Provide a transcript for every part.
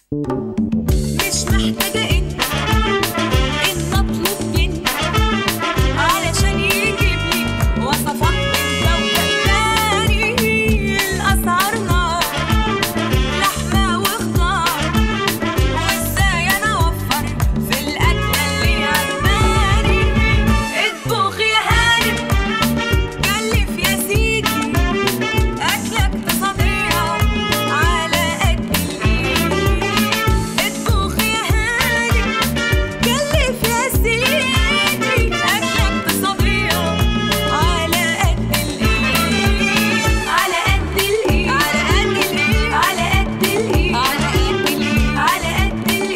مش محتاجة إن إن أطلب منك علشان يجيب لي وصفات من ذوق تاني الأسعار نار لحمة وخضار وإزاي أنا أوفر في الأكلة اللي عجباني اطبخ يا هانم كلف يا سيدي أكلة اقتصادية على قد الإيد اطبخ يا هانم كلف يا سيدي أكلة اقتصادية على قد الإيد على قد الإيد على قد الإيد على قد الإيد على قد الإيد على قد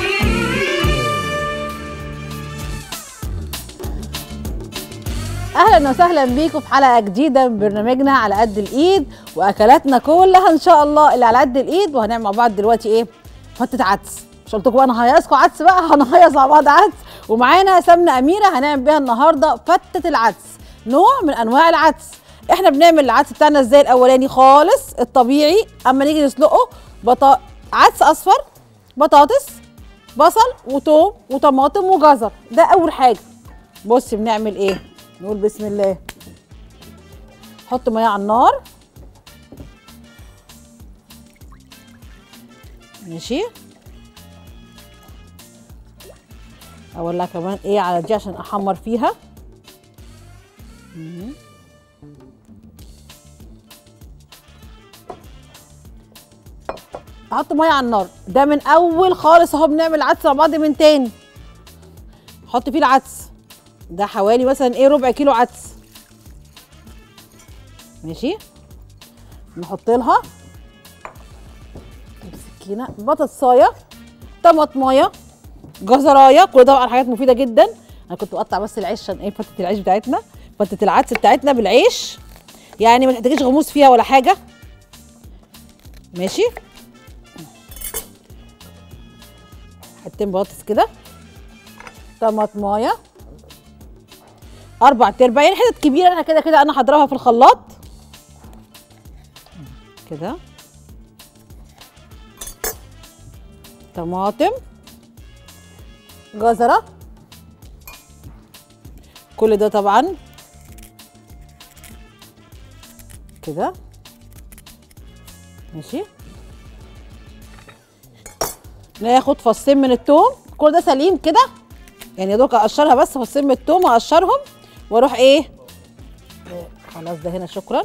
الإيد اهلا وسهلا بيكم في حلقه جديده من برنامجنا على قد الايد واكلاتنا كلها ان شاء الله اللي على قد الايد وهنعمل مع بعض دلوقتي ايه فتة عدس مش قلت لكم انا هيصكم عدس بقى هنهيص مع بعض عدس ومعانا سمنه اميره هنعمل بيها النهارده فتة العدس نوع من انواع العدس احنا بنعمل العدس بتاعنا ازاي الاولاني خالص الطبيعي اما نيجي نسلقه بطا... عدس اصفر بطاطس بصل وتوم وطماطم وجزر ده اول حاجه بصي بنعمل ايه نقول بسم الله حط ميه على النار ماشي اولع كمان ايه على دي عشان احمر فيها مم. احط ميه على النار ده من اول خالص اهو بنعمل عدس مع بعض من تاني حط فيه العدس ده حوالي مثلا ايه ربع كيلو عدس ماشي نحط لها سكينه بطاطسايه طماطمايه جزرايه كل ده طبعا حاجات مفيده جدا انا كنت بقطع بس العيش عشان ايه فتة العيش بتاعتنا فتة العدس بتاعتنا بالعيش يعني ما تحتاجيش غموس فيها ولا حاجه ماشي حتتين بطاطس كده طماطمايه اربع ارباع يعني حتت كبيره انا كده كده انا هضربها في الخلاط كده طماطم جزره كل ده طبعا كده ماشي ناخد فصين من التوم كل ده سليم كده يعني يا دوك اقشرها بس فصين من التوم اقشرهم واروح ايه خلاص ده هنا شكرا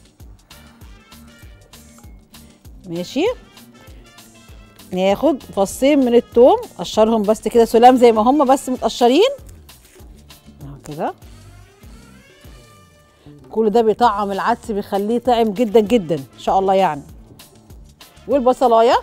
ماشي ناخد فصين من التوم قشرهم بس كده سلام زي ما هم بس متقشرين اهو كده كل ده بيطعم العدس بيخليه طعم جدا جدا ان شاء الله يعني والبصلايه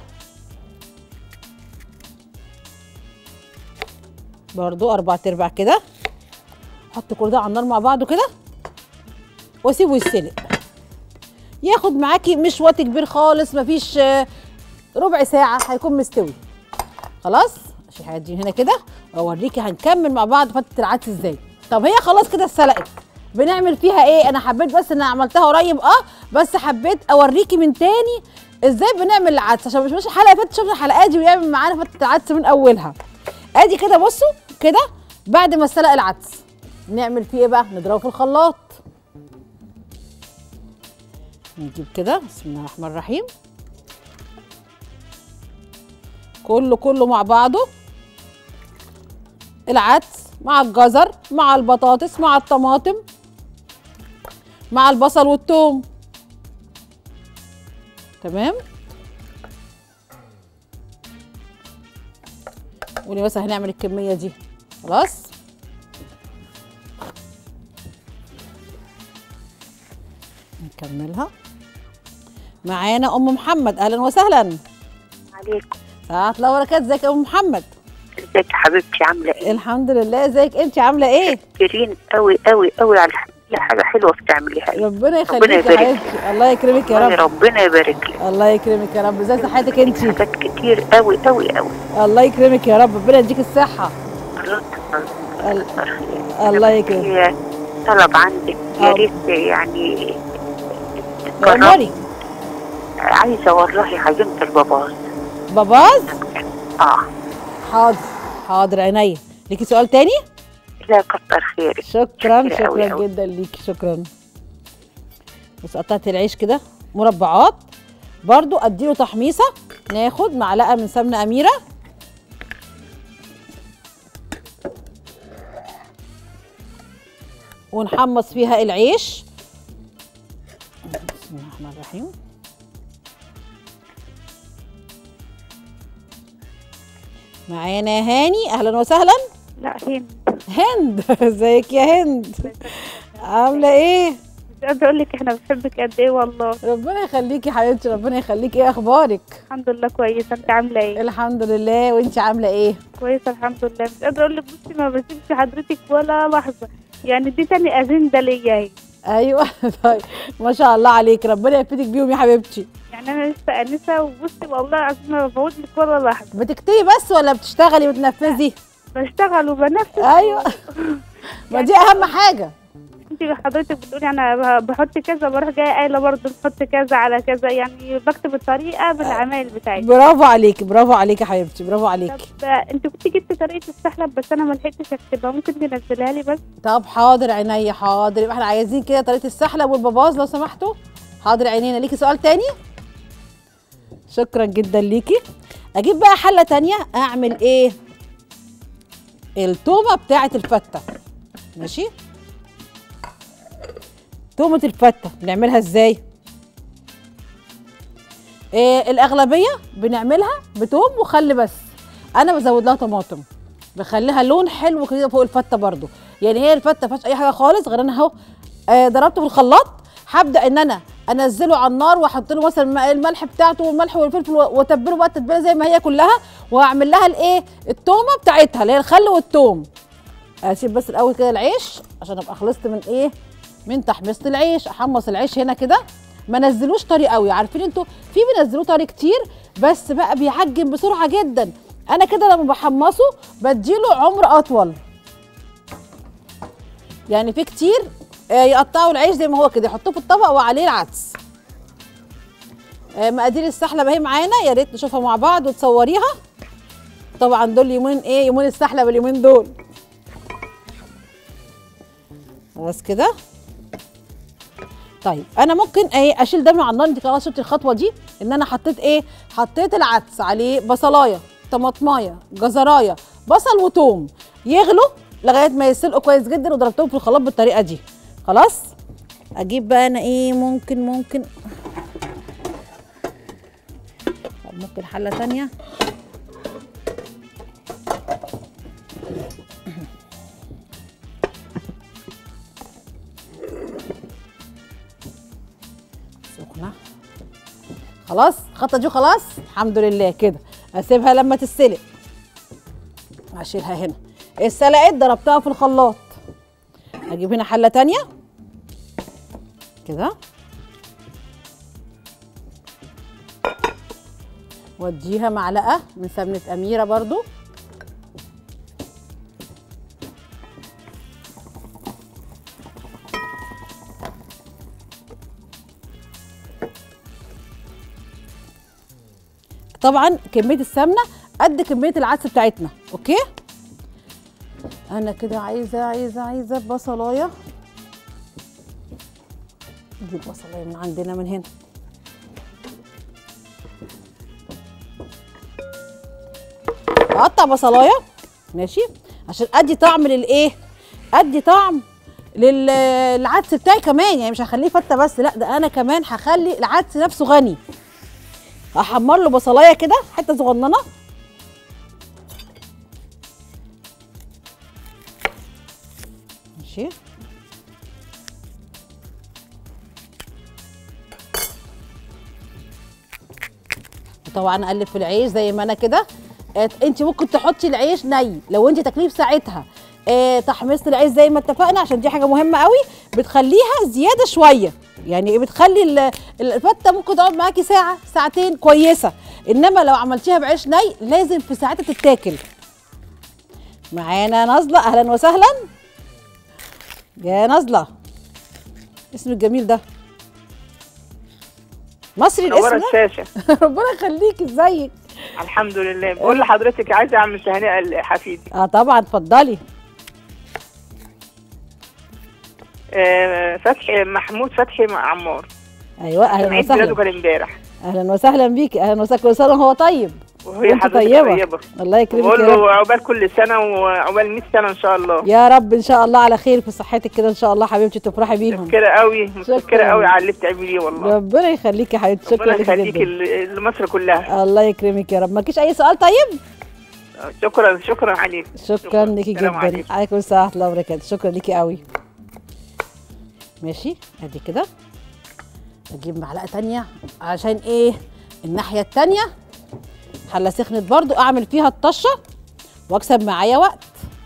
برضو اربع ارباع كده احط كل ده على النار مع بعضه كده واسيبه يتسلق ياخد معاكي مش وقت كبير خالص مفيش آه، ربع ساعه هيكون مستوي خلاص اشيل الحاجات دي هنا كده واوريكي هنكمل مع بعض فتة العدس ازاي طب هي خلاص كده اتسلقت بنعمل فيها ايه انا حبيت بس ان أنا عملتها قريب اه بس حبيت اوريكي من تاني ازاي بنعمل العدس عشان مش مش الحلقه اللي فاتت شفنا الحلقات دي بنعمل معانا فتة العدس من اولها ادي كده بصوا كده بعد ما اتسلق العدس نعمل فيه ايه بقى نضربه في الخلاط نجيب كده بسم الله الرحمن الرحيم كله كله مع بعضه العدس مع الجزر مع البطاطس مع الطماطم مع البصل والثوم تمام قولي مثلا هنعمل الكميه دي خلاص نكملها معانا ام محمد اهلا وسهلا عليكم ساعات الله وبركاته ازيك يا ام محمد ازيك يا حبيبتي عامله ايه؟ الحمد لله ازيك انت عامله ايه كريم قوي قوي قوي على الح- حاجه حلوه بتعمليها إيه؟ ربنا يخليك ربنا يا يبارك حبيبتي الله يكرمك يا والله رب ربنا يبارك لك الله يكرمك يا رب ازي صحتك انت حاجات كتير قوي قوي قوي الله يكرمك يا رب ربنا يديك الصحه الله ال- يكرمك. الله يكرمك في طلب عندك أه. يا ريت يعني يا جرب- مري عايزه والله عزيمه الباباز باباز اه حاضر حاضر عينيا ليكي سؤال تاني لا كتر خيرك شكرا شكرا أوي شكرا أوي. جدا ليكي شكرا بس قطعت العيش كده مربعات برضو اديله تحميصه ناخد معلقه من سمنه اميره ونحمص فيها العيش بسم الله الرحمن الرحيم معانا هاني اهلا وسهلا لا هند هند ازيك يا هند عامله ايه مش قادرة اقول لك احنا بنحبك قد ايه والله ربنا يخليكي يا حبيبتي ربنا يخليكي ايه اخبارك الحمد لله كويسه انت عامله ايه الحمد لله وانت عامله ايه كويسه الحمد لله مش قادره اقول لك بصي ما بسيبش حضرتك ولا لحظه يعني دي تاني اجنده ليا اهي ايوه طيب ما شاء الله عليك ربنا يفيدك بيهم يا حبيبتي يعني انا لسه انسه وبصي والله العظيم ما بفوت لك ولا لحظه بتكتبي بس ولا بتشتغلي وتنفذي بشتغل وبنفذ ايوه ما دي اهم حاجه انت حضرتك بتقولي انا بحط كذا بروح جايه قايله برضه نحط كذا على كذا يعني بكتب الطريقه بالعمايل بتاعتي برافو عليكي برافو عليكي يا حبيبتي برافو عليكي طب انت كنت جبت طريقه السحلب بس انا ما لحقتش اكتبها ممكن تنزلها لي بس طب حاضر عينيا حاضر يبقى احنا عايزين كده طريقه السحلب والباباز لو سمحتوا حاضر عينينا ليكي سؤال تاني شكرا جدا ليكي اجيب بقى حله تانية اعمل ايه التومه بتاعه الفته ماشي تومه الفته بنعملها ازاي إيه الاغلبيه بنعملها بتوم وخل بس انا بزود لها طماطم بخليها لون حلو كده فوق الفته برضو يعني هي الفته ما فيهاش اي حاجه خالص غير انا اهو آه، ضربته في الخلاط هبدا ان انا انزله على النار واحط له مثلا الم- الملح بتاعته والملح والفلفل و- واتبله بقى التتبيله زي ما هي كلها واعمل لها الايه التومه بتاعتها اللي هي الخل والثوم اسيب بس الاول كده العيش عشان ابقى خلصت من ايه من تحميصه العيش احمص العيش هنا كده ما نزلوش طري قوي عارفين انتوا في بينزلوه طري كتير بس بقى بيعجن بسرعه جدا انا كده لما بحمصه بديله عمر اطول يعني في كتير آه، يقطعوا العيش زي ما هو كده يحطوه في الطبق وعليه العدس آه، مقادير السحلب اهي معانا يا ريت نشوفها مع بعض وتصوريها طبعا دول يومين ايه يومين السحلب اليومين دول خلاص كده طيب انا ممكن ايه اشيل ده من على النار انت خلاص شفتي الخطوه دي ان انا حطيت ايه حطيت العدس عليه بصلايه طماطمايه جزرايه بصل وتوم يغلوا لغايه ما يسلقوا كويس جدا وضربتهم في الخلاط بالطريقه دي خلاص اجيب بقى انا ايه ممكن ممكن طب ممكن حله تانية سخنه خلاص الخطه دي خلاص الحمد لله كده اسيبها لما تتسلق اشيلها هنا اتسلقت ضربتها في الخلاط اجيب هنا حله تانية كده واديها معلقه من سمنه اميره برضو طبعا كميه السمنه قد كميه العدس بتاعتنا اوكي انا كده عايزه عايزه عايزه بصلايه دي البصلايه من عندنا من هنا اقطع بصلايه ماشي عشان ادي طعم للايه ادي طعم لل- للعدس بتاعي كمان يعني مش هخليه فته بس لا ده انا كمان هخلي العدس نفسه غني احمر له بصلايه كده حته صغننه ماشي وطبعا اقلب في العيش زي ما انا كده انت ممكن تحطي العيش ني لو انت تاكليه في ساعتها آه، تحميصه العيش زي ما اتفقنا عشان دي حاجه مهمه قوي بتخليها زياده شويه يعني إيه بتخلي ال- الفته ممكن تقعد معاكي ساعه ساعتين كويسه انما لو عملتيها بعيش ني لازم في ساعتها تتاكل معانا نازله اهلا وسهلا يا نازله اسم الجميل ده مصري منورة الاسم ده الشاشة ربنا يخليك ازيك الحمد لله بقول لحضرتك عايزه اعمل تهنئه لحفيدي اه طبعا اتفضلي آه، فتحي محمود فتحي مع عمار ايوه كان اهلا عيد ميلاده وسهلا كان امبارح اهلا وسهلا بيكي اهلا وسهلا كل سنه وهو طيب وهي وانت حضرتك طيبه طيبه الله يكرمك بقول يا رب له عقبال كل سنه وعقبال 100 سنه ان شاء الله يا رب ان شاء الله على خير في صحتك كده ان شاء الله حبيبتي تفرحي بيهم متشكره قوي متشكره شكراً. قوي على اللي بتعمليه والله ربنا يخليكي يا حبيبتي شكرا ربنا لك يخليك جدا ل- لمصر كلها الله يكرمك يا رب مالكيش اي سؤال طيب شكرا شكرا عليك شكرا ليكي السلام جدا عليكم. عليكم السلام ورحمه الله وبركاته شكرا ليكي قوي ماشي ادي كده اجيب معلقه تانية عشان ايه الناحيه التانية حله سخنت برضو اعمل فيها الطشه واكسب معايا وقت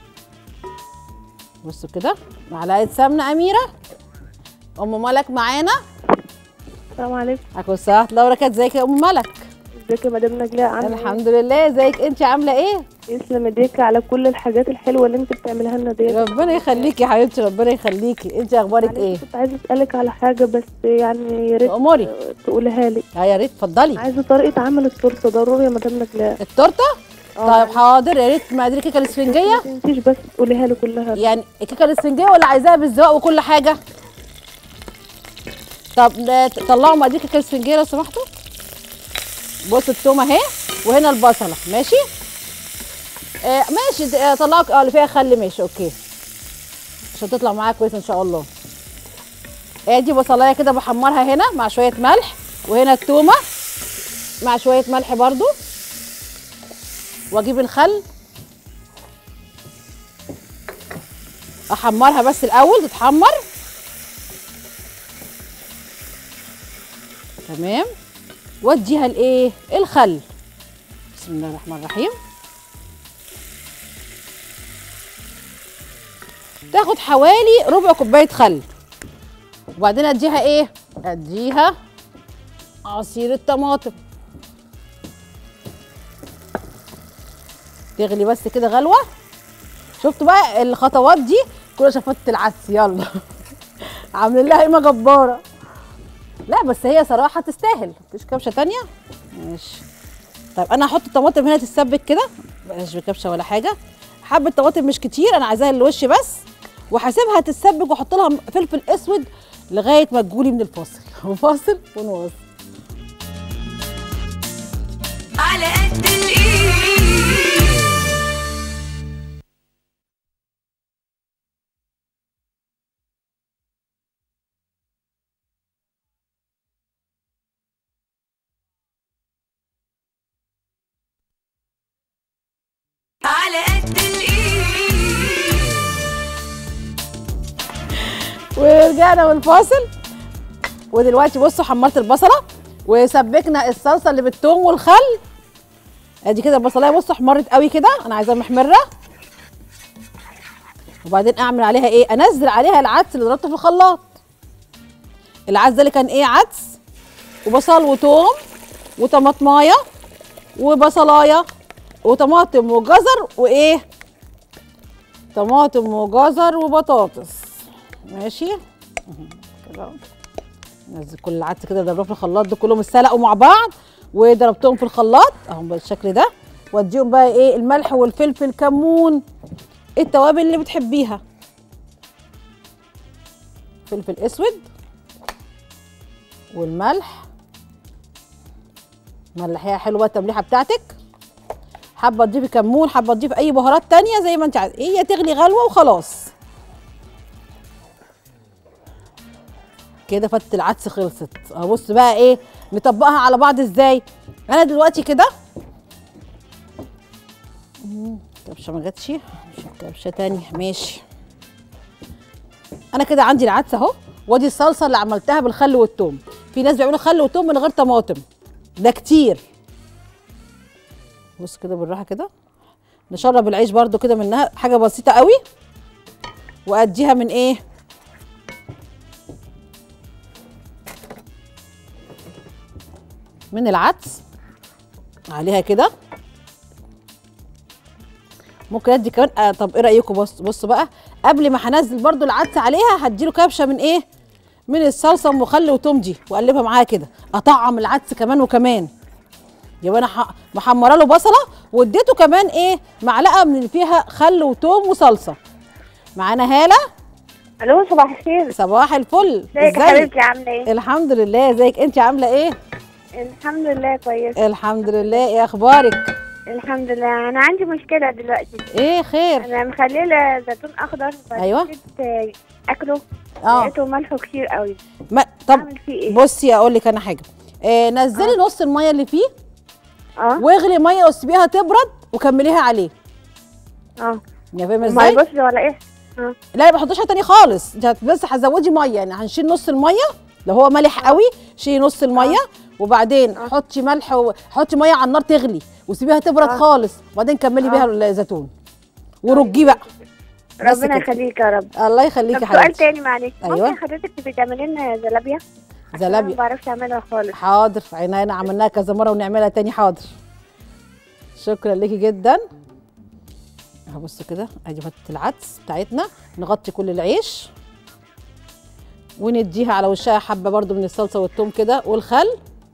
بصوا كده معلقه سمنه اميره ام ملك معانا السلام عليكم عليكم السلام ورحمه الله وبركاته ازيك يا ام ملك ازيك يا مدام نجلاء عامله الحمد لله ازيك انت عامله ايه ايه يسلم ايديك على كل الحاجات الحلوه اللي انت بتعملها لنا ديت ربنا يخليكي يا حبيبتي ربنا يخليكي انت اخبارك معلش ايه كنت عايزه اسالك على حاجه بس يعني يا ريت اموري تقولها لي اه يا ريت اتفضلي عايزه طريقه عمل التورته ضروري يا مدام نجلاء التورته اه طيب حاضر يا ريت مقادير الكيكه الاسفنجيه ما تنسيش بس تقوليها لي كلها يعني الكيكه الاسفنجيه ولا عايزاها بالزواق وكل حاجه طب ده طلعوا مقادير الكيكه الاسفنجيه لو سمحتوا بصوا التومه اهي وهنا البصله ماشي آه ماشي د- آه، طلعوا اه اللي فيها خل ماشي اوكي عشان تطلع معايا كويس ان شاء الله ادي بصلايه كده بحمرها هنا مع شويه ملح وهنا التومه مع شويه ملح برضو واجيب الخل احمرها بس الاول تتحمر تمام واديها الايه الخل بسم الله الرحمن الرحيم تاخد حوالي ربع كوبايه خل وبعدين اديها ايه اديها عصير الطماطم تغلي بس كده غلوه شفتوا بقى الخطوات دي كلها شفت العدس يلا عاملين لها قيمه جباره لا بس هي صراحه تستاهل مفيش كبشه تانية ماشي طيب انا هحط الطماطم هنا تتسبك كده بلاش بكبشه ولا حاجه حبه طماطم مش كتير انا عايزاها الوش بس وهسيبها تتسبك واحط لها فلفل اسود لغايه ما تجولي من الفاصل وفاصل ونواصل على قد الايد على قد الايد ورجعنا من الفاصل ودلوقتي بصوا حمرت البصله وسبكنا الصلصه اللي بالثوم والخل ادي كده البصلايه بصوا احمرت قوي كده انا عايزاها محمره وبعدين اعمل عليها ايه انزل عليها العدس اللي ضربته في الخلاط العدس ده اللي كان ايه عدس وبصل وتوم وطماطمايه وبصلايه وطماطم وجزر وايه طماطم وجزر وبطاطس ماشي اهو كده نزل كل العدس كده ضربه في الخلاط ده كلهم اتسلقوا مع بعض وضربتهم في الخلاط اهو بالشكل ده واديهم بقى ايه الملح والفلفل كمون التوابل اللي بتحبيها فلفل اسود والملح ملحيها حلوه التمليحه بتاعتك حابه تضيفي كمون حابه تضيفي اي بهارات تانية زي ما انت عايزه هي تغلي غلوه وخلاص كده فتة العدس خلصت اهو بص بقى ايه نطبقها على بعض ازاي انا دلوقتي كده مم، كبشه ما جاتش نشوف كبشه تانية ماشي انا كده عندي العدس اهو وادي الصلصه اللي عملتها بالخل والثوم في ناس بيعملوا خل وثوم من غير طماطم ده كتير بص كده بالراحه كده نشرب العيش برده كده منها حاجه بسيطه قوي واديها من ايه من العدس عليها كده ممكن ادي كمان آه طب ايه رايكم بص بصوا بقى قبل ما هنزل برده العدس عليها هديله كبشه من ايه من الصلصه ام خل وتوم دي واقلبها معاها كده اطعم العدس كمان وكمان يبقى انا ح- محمره له بصله واديته كمان ايه معلقه من اللي فيها خل وتوم وصلصه معانا هاله الو صباح الخير صباح الفل ازيك يا حبيبتي عامله ايه الحمد لله ازيك انت عامله ايه الحمد لله كويس الحمد لله ايه اخبارك الحمد لله انا عندي مشكله دلوقتي ايه خير انا مخليه زيتون اخضر بس أيوة. جيت اكله اه لقيته ملحه كتير قوي ما طب اعمل فيه ايه بصي اقول لك انا حاجه آه نزلي نص الميه اللي فيه اه واغلي ميه وسيبيها تبرد وكمليها عليه اه يا فاهمه ما ازاي يبص ولا ايه اه لا ما تحطيش حاجه تاني خالص انت هت- بس هتزودي ميه يعني هنشيل نص الميه لو هو مالح قوي شيلي نص الميه وبعدين حطي ملح وحطي ميه على النار تغلي وسيبيها تبرد آه. خالص وبعدين كملي بيها الزيتون ورجيه بقى بس ربنا كده. يخليك يا رب الله يخليكي طب يا سؤال حبيبتي تاني معلش أيوة. ممكن حضرتك تبقي تعملي لنا زلابيا عشان أنا زلابيا. ما بعرفش اعملها خالص حاضر عينينا عملناها كذا مره ونعملها تاني حاضر شكرا ليكي جدا اهو بصوا كده ادي فتة العدس بتاعتنا نغطي كل العيش ونديها على وشها حبه برضو من الصلصه والثوم كده والخل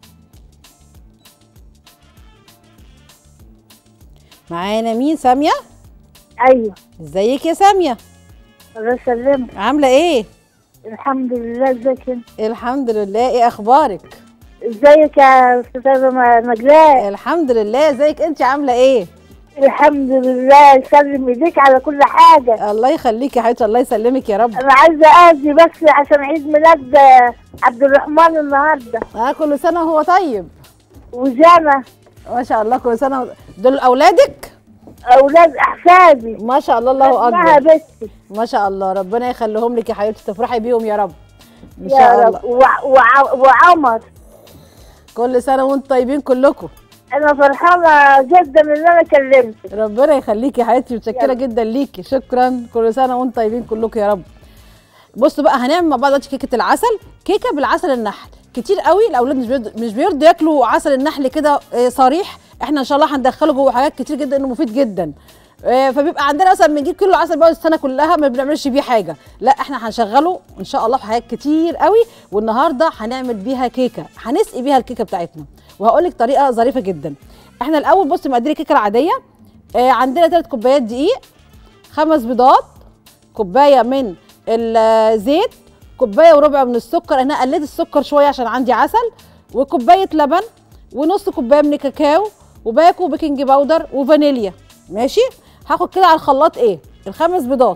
معانا مين ساميه ايوه ازيك يا ساميه الله يسلمك عامله ايه الحمد لله ازيك انت الحمد لله ايه اخبارك ازيك يا استاذه م- نجلاء الحمد لله ازيك انت عامله ايه الحمد لله يسلم ايديك على كل حاجه الله يخليكي يا حبيبتي الله يسلمك يا رب انا عايزه اجي بس عشان عيد ميلاد آه، عبد الرحمن النهارده اه كل سنه وهو طيب وجانا ما شاء الله كل سنه و- دول اولادك اولاد احفادي ما شاء الله الله اسمها اكبر بنتي ما شاء الله ربنا يخليهم لك يا حبيبتي تفرحي بيهم يا رب ان يا شاء رب الله وع- وع- وعمر كل سنه وانتم طيبين كلكم انا فرحانه جدا ان انا كلمتك ربنا يخليكي يا حبيبتي متشكره يلا. جدا ليكي شكرا كل سنه وانتم طيبين كلكم يا رب بصوا بقى هنعمل مع بعض دلوقتي كيكه العسل كيكه بالعسل النحل كتير قوي الاولاد مش بيرضوا مش بيرضوا ياكلوا عسل النحل كده آه، صريح احنا ان شاء الله هندخله جوه حاجات كتير جدا انه مفيد جدا آه، فبيبقى عندنا مثلا بنجيب كيلو عسل بقى السنه كلها ما بنعملش بيه حاجه لا احنا هنشغله ان شاء الله في حاجات كتير قوي والنهارده هنعمل بيها كيكه هنسقي بيها الكيكه بتاعتنا وهقول لك طريقه ظريفه جدا احنا الاول بصي مقادير الكيكه العاديه آه، عندنا 3 كوبايات دقيق خمس بيضات كوبايه من الزيت كوبايه وربع من السكر انا قليت السكر شويه عشان عندي عسل وكوبايه لبن ونص كوبايه من الكاكاو وباكو بيكنج باودر وفانيليا ماشي هاخد كده على الخلاط ايه الخمس بيضات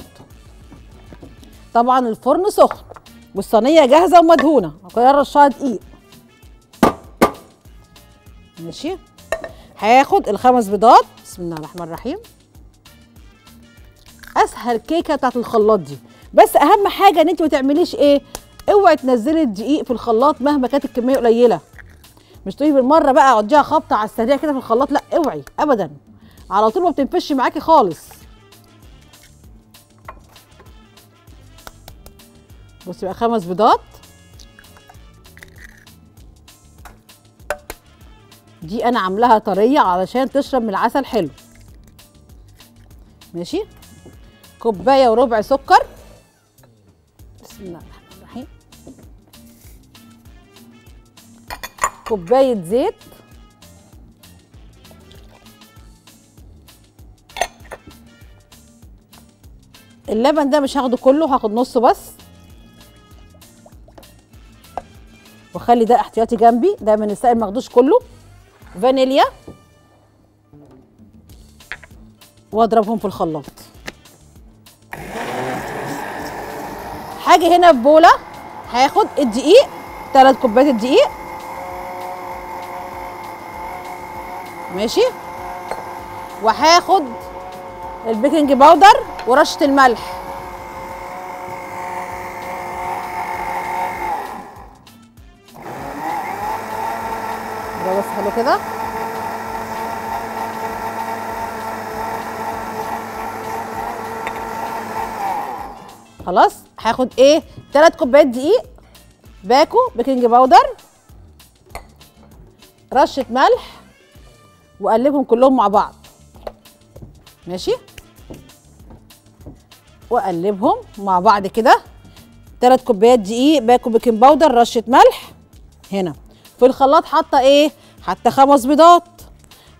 طبعا الفرن سخن والصينيه جاهزه ومدهونه هكون رشها دقيق ماشي هاخد الخمس بيضات بسم الله الرحمن الرحيم اسهل كيكه بتاعت الخلاط دي بس اهم حاجه ان انت ما تعمليش ايه اوعي تنزلي الدقيق في الخلاط مهما كانت الكميه قليله مش تقولي بالمره بقى اقضيها خبطه على السريع كده في الخلاط لا اوعي ابدا على طول ما بتنفش معاكي خالص بصي بقى خمس بيضات دي انا عاملاها طريه علشان تشرب من العسل حلو ماشي كوبايه وربع سكر بسم الله الرحمن الرحيم كوبايه زيت اللبن ده مش هاخده كله هاخد نصه بس واخلي ده احتياطي جنبي دايما السائل ماخدوش كله فانيليا واضربهم في الخلاط حاجه هنا في بوله هاخد الدقيق ثلاث كوبايات الدقيق ماشي وهاخد البيكنج باودر ورشه الملح ده بس حلو كده خلاص هاخد ايه ثلاث كوبايات دقيق باكو بيكنج باودر رشه ملح واقلبهم كلهم مع بعض ماشي واقلبهم مع بعض كده ثلاث كوبايات دقيق باكو بيكنج باودر رشه ملح هنا في الخلاط حاطه ايه حاطه خمس بيضات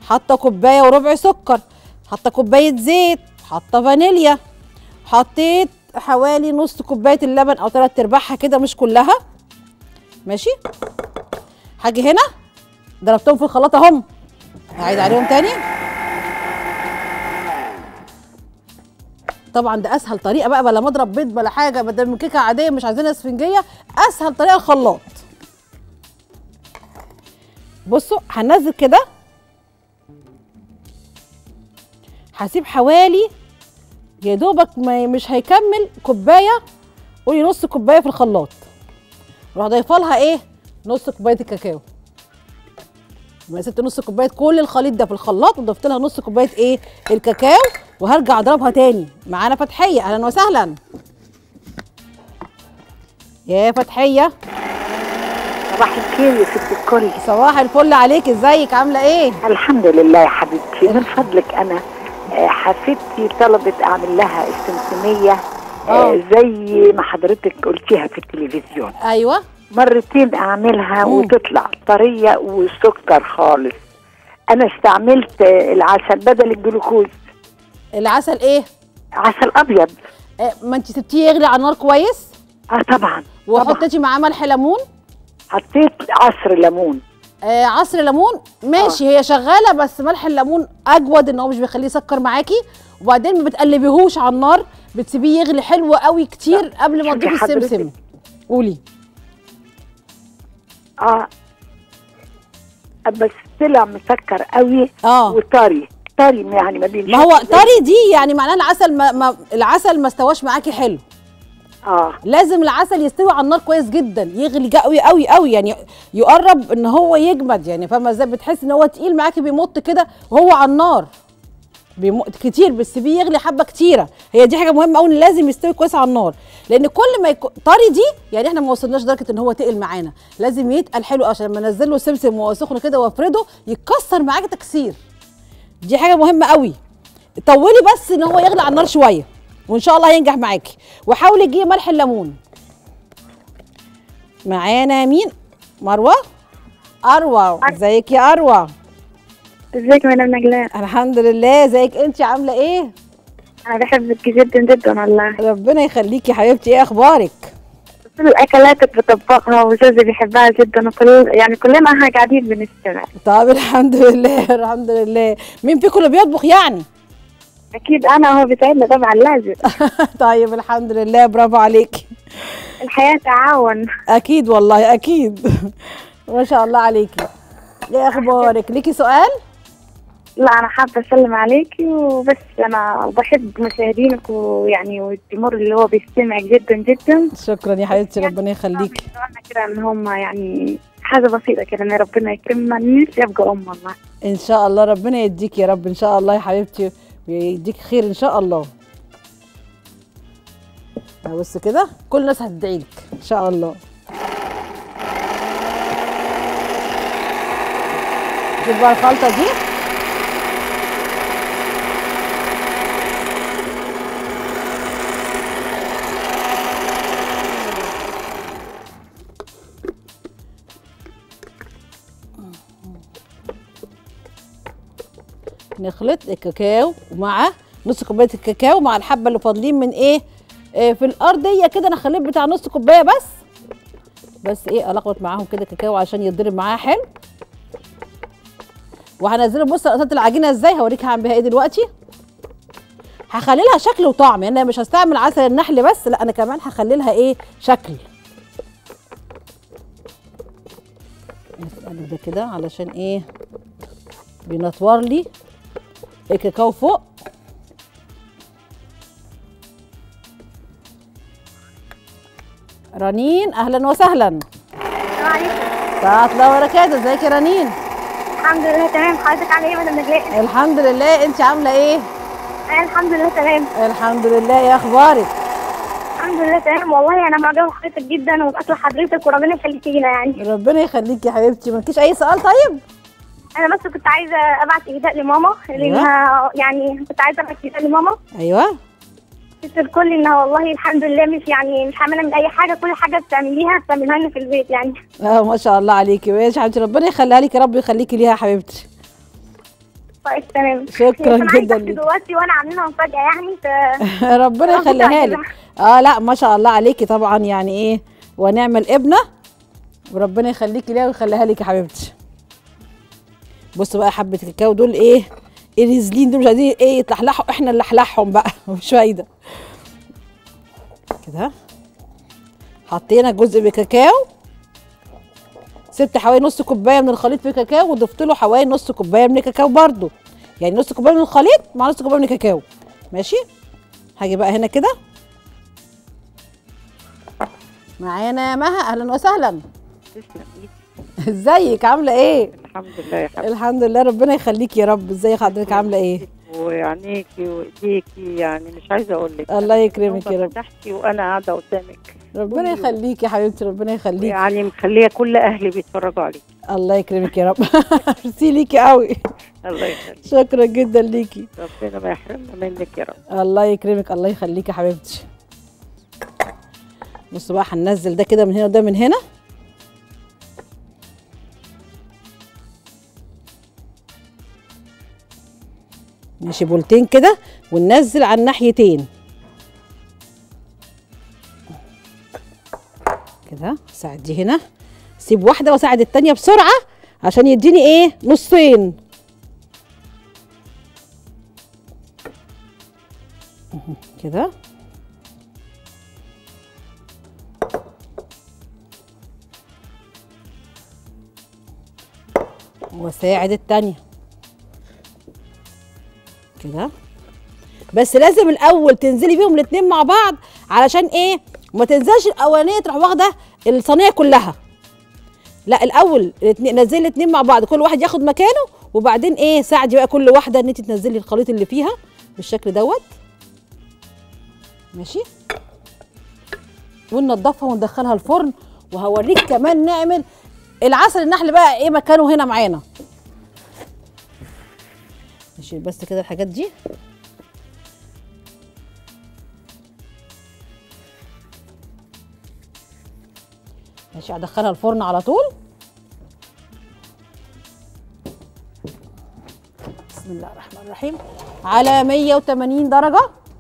حاطه كوبايه وربع سكر حاطه كوبايه زيت حاطه فانيليا حطيت حوالي نص كوبايه اللبن او ثلاث ارباعها كده مش كلها ماشي هاجي هنا ضربتهم في الخلاط اهم هعيد عليهم تاني طبعا ده اسهل طريقه بقى بلا مضرب بيض بلا حاجه بدل من كيكه عاديه مش عايزينها اسفنجيه اسهل طريقه الخلاط بصوا هننزل كده هسيب حوالي يا دوبك ما مش هيكمل كوبايه قولي نص كوبايه في الخلاط اروح ضايفه لها ايه نص كوبايه الكاكاو يبقى سبت نص كوبايه كل الخليط ده في الخلاط وضفت لها نص كوبايه ايه الكاكاو وهرجع اضربها تاني معانا فتحيه اهلا وسهلا يا فتحيه صباح الخير يا ست الكل صباح الفل عليك ازيك عامله ايه الحمد لله يا حبيبتي من فضلك انا آه، حفيدتي طلبت اعمل لها السمسميه آه. آه، زي ما حضرتك قلتيها في التلفزيون ايوه مرتين اعملها مم. وتطلع طريه وسكر خالص انا استعملت آه، العسل بدل الجلوكوز العسل ايه عسل ابيض آه، ما انت سبتيه يغلي على النار كويس اه طبعا طبعا وحطيتي معاه ملح ليمون حطيت عصر ليمون آه عصر ليمون ماشي هي شغاله بس ملح الليمون اجود ان هو مش بيخليه يسكر معاكي وبعدين ما بتقلبيهوش على النار بتسيبيه يغلي حلو قوي كتير قبل ما شوفي تضيفي حضرتك. السمسم قولي اه بس طلع مسكر قوي اه وطري طري يعني ما بين ما هو طري دي يعني معناها العسل ما, ما العسل ما استواش معاكي حلو اه لازم العسل يستوي على النار كويس جدا يغلي قوي قوي قوي يعني يقرب ان هو يجمد يعني فاهمه ازاي بتحس ان هو تقيل معاكي بيمط كده وهو على النار بيمط كتير بتسيبيه يغلي حبه كتيره هي دي حاجه مهمه قوي ان لازم يستوي كويس على النار لان كل ما يكون طري دي يعني احنا ما وصلناش لدرجه ان هو تقل معانا لازم يتقل حلو عشان لما انزل له سمسم وهو سخن كده وافرده يتكسر معاكي تكسير دي حاجه مهمه قوي طولي بس ان هو يغلي على النار شويه وان شاء الله هينجح معاكي وحاولي تجيبي ملح الليمون معانا مين مروه اروى ازيك يا اروى ازيك يا مدام نجلاء الحمد لله ازيك انت عامله ايه انا بحبك جدا جدا والله ربنا يخليكي يا حبيبتي ايه اخبارك كل الاكلات بطبقها وجوزي بيحبها جدا وكل يعني كلنا احنا قاعدين بنستمع طب الحمد لله الحمد لله مين فيكم اللي بيطبخ يعني اكيد انا هو بيساعدنا طبعا لازم طيب الحمد لله برافو عليكي الحياه تعاون اكيد والله اكيد ما شاء الله عليكي ايه اخبارك ليكي سؤال لا انا حابه اسلم عليكي وبس انا بحب مشاهدينك ويعني والجمهور اللي هو بيستمع جدا جدا شكرا يا حبيبتي ربنا يخليكي بيتمنى كده ان هم يعني حاجه بسيطه كده ان ربنا يكرمنا نفسي ابقى ام والله ان شاء الله ربنا يديك يا رب ان شاء الله يا حبيبتي ويديك خير ان شاء الله بص كده كل الناس هتدعي لك ان شاء الله شوف بقى الخلطه دي نخلط الكاكاو مع نص كوبايه الكاكاو مع الحبه اللي فاضلين من ايه آه في الارضيه كده انا خليت بتاع نص كوبايه بس بس ايه الخبط معاهم كده كاكاو عشان يتضرب معاها حلو وهنزله بص قطعه العجينه ازاي هوريك هعمل بيها ايه دلوقتي هخلي لها شكل وطعم يعني انا مش هستعمل عسل النحل بس لا انا كمان هخلي لها ايه شكل نقلب ده كده علشان ايه بينطور لي الكاكاو فوق رنين اهلا وسهلا ساعة الله وبركاته ازيك يا رنين الحمد لله تمام حضرتك عامله ايه يا مدام نجلاء الحمد لله انت عامله ايه انا الحمد لله تمام الحمد لله يا اخبارك الحمد لله تمام والله انا معجبه بحضرتك جدا وباكل حضرتك وربنا يخليكي لنا يعني ربنا يخليكي يا حبيبتي مالكيش اي سؤال طيب انا بس كنت عايزه ابعت اهداء لماما لانها يعني كنت عايزه ابعت اهداء لماما ايوه تشكر الكل انها والله الحمد لله مش يعني مش عامله من اي حاجه كل حاجه بتعمليها بتعملها لنا في البيت يعني اه ما شاء الله عليكي ماشي يا حبيبتي ربنا يخليها لك يا رب يخليكي ليها يا حبيبتي طيب تمام شكراً عشان عايزة جداً أحكي ليك. دلوقتي وانا عاملينها مفاجاه يعني ف ربنا يخليها لك اه لا ما شاء الله عليكي طبعا يعني ايه ونعمل ابنه وربنا يخليكي ليها ويخليها لك يا حبيبتي بصوا بقى حبه الكاكاو دول ايه الرزلين دول مش عايزين ايه يتلحلحوا احنا اللي نلحلحهم بقى مش فايده كده حطينا جزء بكاكاو سبت حوالي نص كوبايه من الخليط في كاكاو وضفت له حوالي نص كوبايه من الكاكاو برده يعني نص كوبايه من الخليط مع نص كوبايه من الكاكاو ماشي هاجي بقى هنا كده معانا مها اهلا وسهلا تسلم ايدي ازيك عامله ايه الحمد لله يا حبيبتي الحمد لله ربنا يخليكي يا رب ازي حضرتك عامله ايه وعينيكي وايديكي يعني مش عايزه اقول لك الله يكرمك يا رب فتحتي وانا قاعده قدامك ربنا كل يوم. يخليكي يا حبيبتي ربنا يخليكي يعني مخليه كل اهلي بيتفرجوا عليك الله يكرمك يا رب ميرسي ليكي قوي الله يخليك شكرا جدا ليكي ربنا ما يحرمنا منك يا رب الله يكرمك الله يخليكي يا حبيبتي بصوا بقى هننزل ده كده من هنا وده من هنا ماشي بولتين كده وننزل على الناحيتين كده ساعد دي هنا سيب واحده وساعد التانيه بسرعه عشان يديني ايه نصين كده وساعد التانية كده بس لازم الاول تنزلي بيهم الاتنين مع بعض علشان ايه ما تنزلش الاولانيه تروح واخده الصينيه كلها لا الاول الاتنين نزلي الاتنين مع بعض كل واحد ياخد مكانه وبعدين ايه ساعدي بقى كل واحده ان انت تنزلي الخليط اللي فيها بالشكل دوت ماشي وننضفها وندخلها الفرن وهوريك كمان نعمل العسل النحل بقى ايه مكانه هنا معانا نشيل بس كده الحاجات دي ماشي هدخلها الفرن على طول بسم الله الرحمن الرحيم على 180 درجة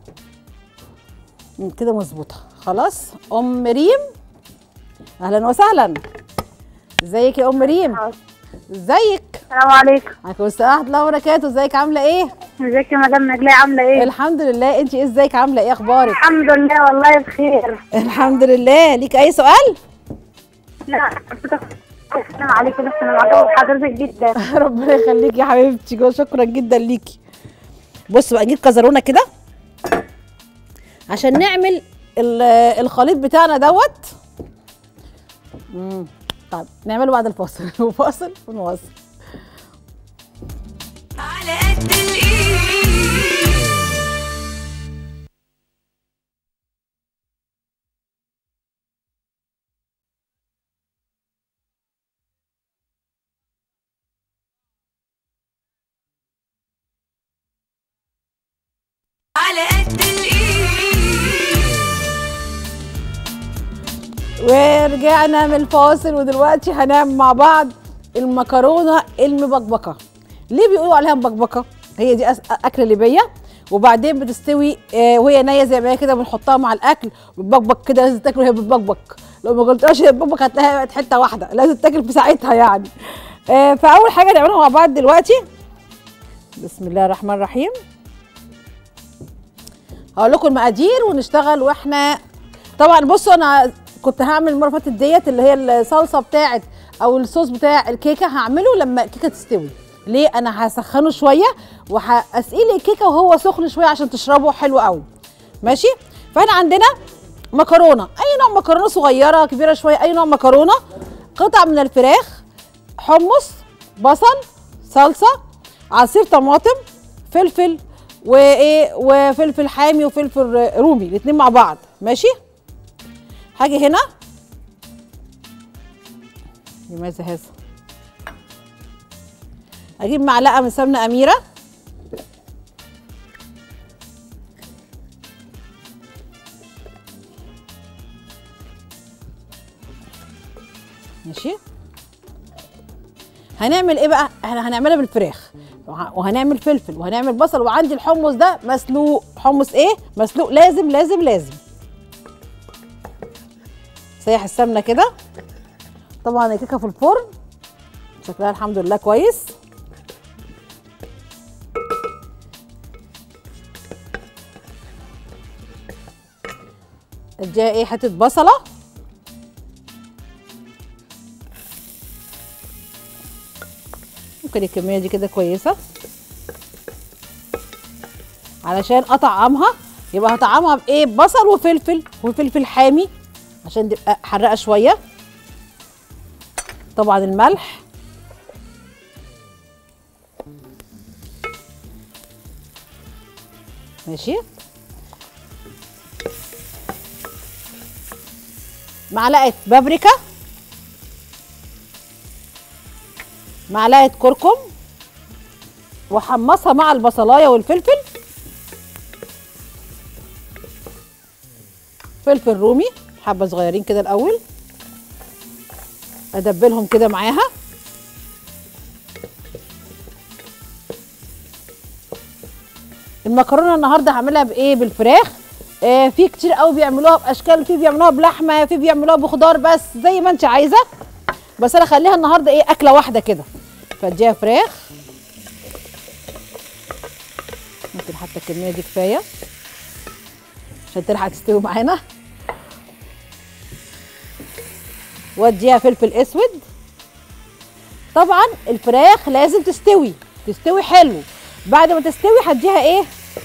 مم، كده مظبوطة خلاص أم ريم أهلا وسهلا ازيك يا أم ريم ازيك السلام عليكم عليكم السلام ورحمة الله وبركاته ازيك عاملة ايه ازيك يا مدام نجلاء عامله ايه الحمد لله انت ازيك عاملة ايه اخبارك الحمد لله والله بخير الحمد لله ليك اي سؤال لا السلام عليكم بس انا معجبه بحضرتك جدا ربنا يخليكي يا حبيبتي جو شكرا جدا ليكي بص بقى نجيب كزرونه كده عشان نعمل ال- الخليط بتاعنا دوت مم. طيب نعمله بعد الفاصل فاصل ونواصل على قد الايد على قد الايد ورجعنا من الفاصل ودلوقتي هنعمل مع بعض المكرونه المبكبكه ليه بيقولوا عليها مبكبكه هي دي أس- اكله ليبيه وبعدين بتستوي آه، وهي نيه زي ما هي كده بنحطها مع الاكل بتبكبك كده لازم تاكل وهي بتبكبك لو ما قلتهاش هي بتبكبك هتلاقيها بقت حته واحده لازم تاكل في ساعتها يعني آه، فاول حاجه نعملها مع بعض دلوقتي بسم الله الرحمن الرحيم هقول لكم المقادير ونشتغل واحنا طبعا بصوا انا كنت هعمل المره اللي فاتت ديت اللي هي الصلصه بتاعت او الصوص بتاع الكيكه هعمله لما الكيكه تستوي ليه انا هسخنه شويه وهسقيه الكيكه وهو سخن شويه عشان تشربه حلو قوي ماشي فاحنا عندنا مكرونه اي نوع مكرونه صغيره كبيره شويه اي نوع مكرونه قطع من الفراخ حمص بصل صلصه عصير طماطم فلفل وايه وفلفل حامي وفلفل رومي الاتنين مع بعض ماشي هاجي هنا لماذا هذا اجيب معلقه من سمنه اميره ماشي هنعمل ايه بقى احنا هنعملها بالفراخ وه- وهنعمل فلفل وهنعمل بصل وعندي الحمص ده مسلوق حمص ايه مسلوق لازم لازم لازم سيح السمنه كده طبعا الكيكه في الفرن شكلها الحمد لله كويس اديها ايه حته بصله ممكن الكميه دي كده كويسه علشان اطعمها يبقى هطعمها بايه بصل وفلفل وفلفل حامي عشان تبقى حرقه شويه طبعا الملح ماشي معلقه بابريكا معلقه كركم واحمصها مع البصلايه والفلفل فلفل رومي حبه صغيرين كده الاول ادبلهم كده معاها المكرونه النهارده هعملها بايه بالفراخ آه في كتير قوي بيعملوها باشكال في بيعملوها بلحمه في بيعملوها بخضار بس زي ما انت عايزه بس انا اخليها النهارده ايه اكله واحده كده فاديها فراخ ممكن حتى الكميه دي كفايه عشان تلحق تستوي معانا واديها فلفل اسود طبعا الفراخ لازم تستوي تستوي حلو بعد ما تستوي هديها ايه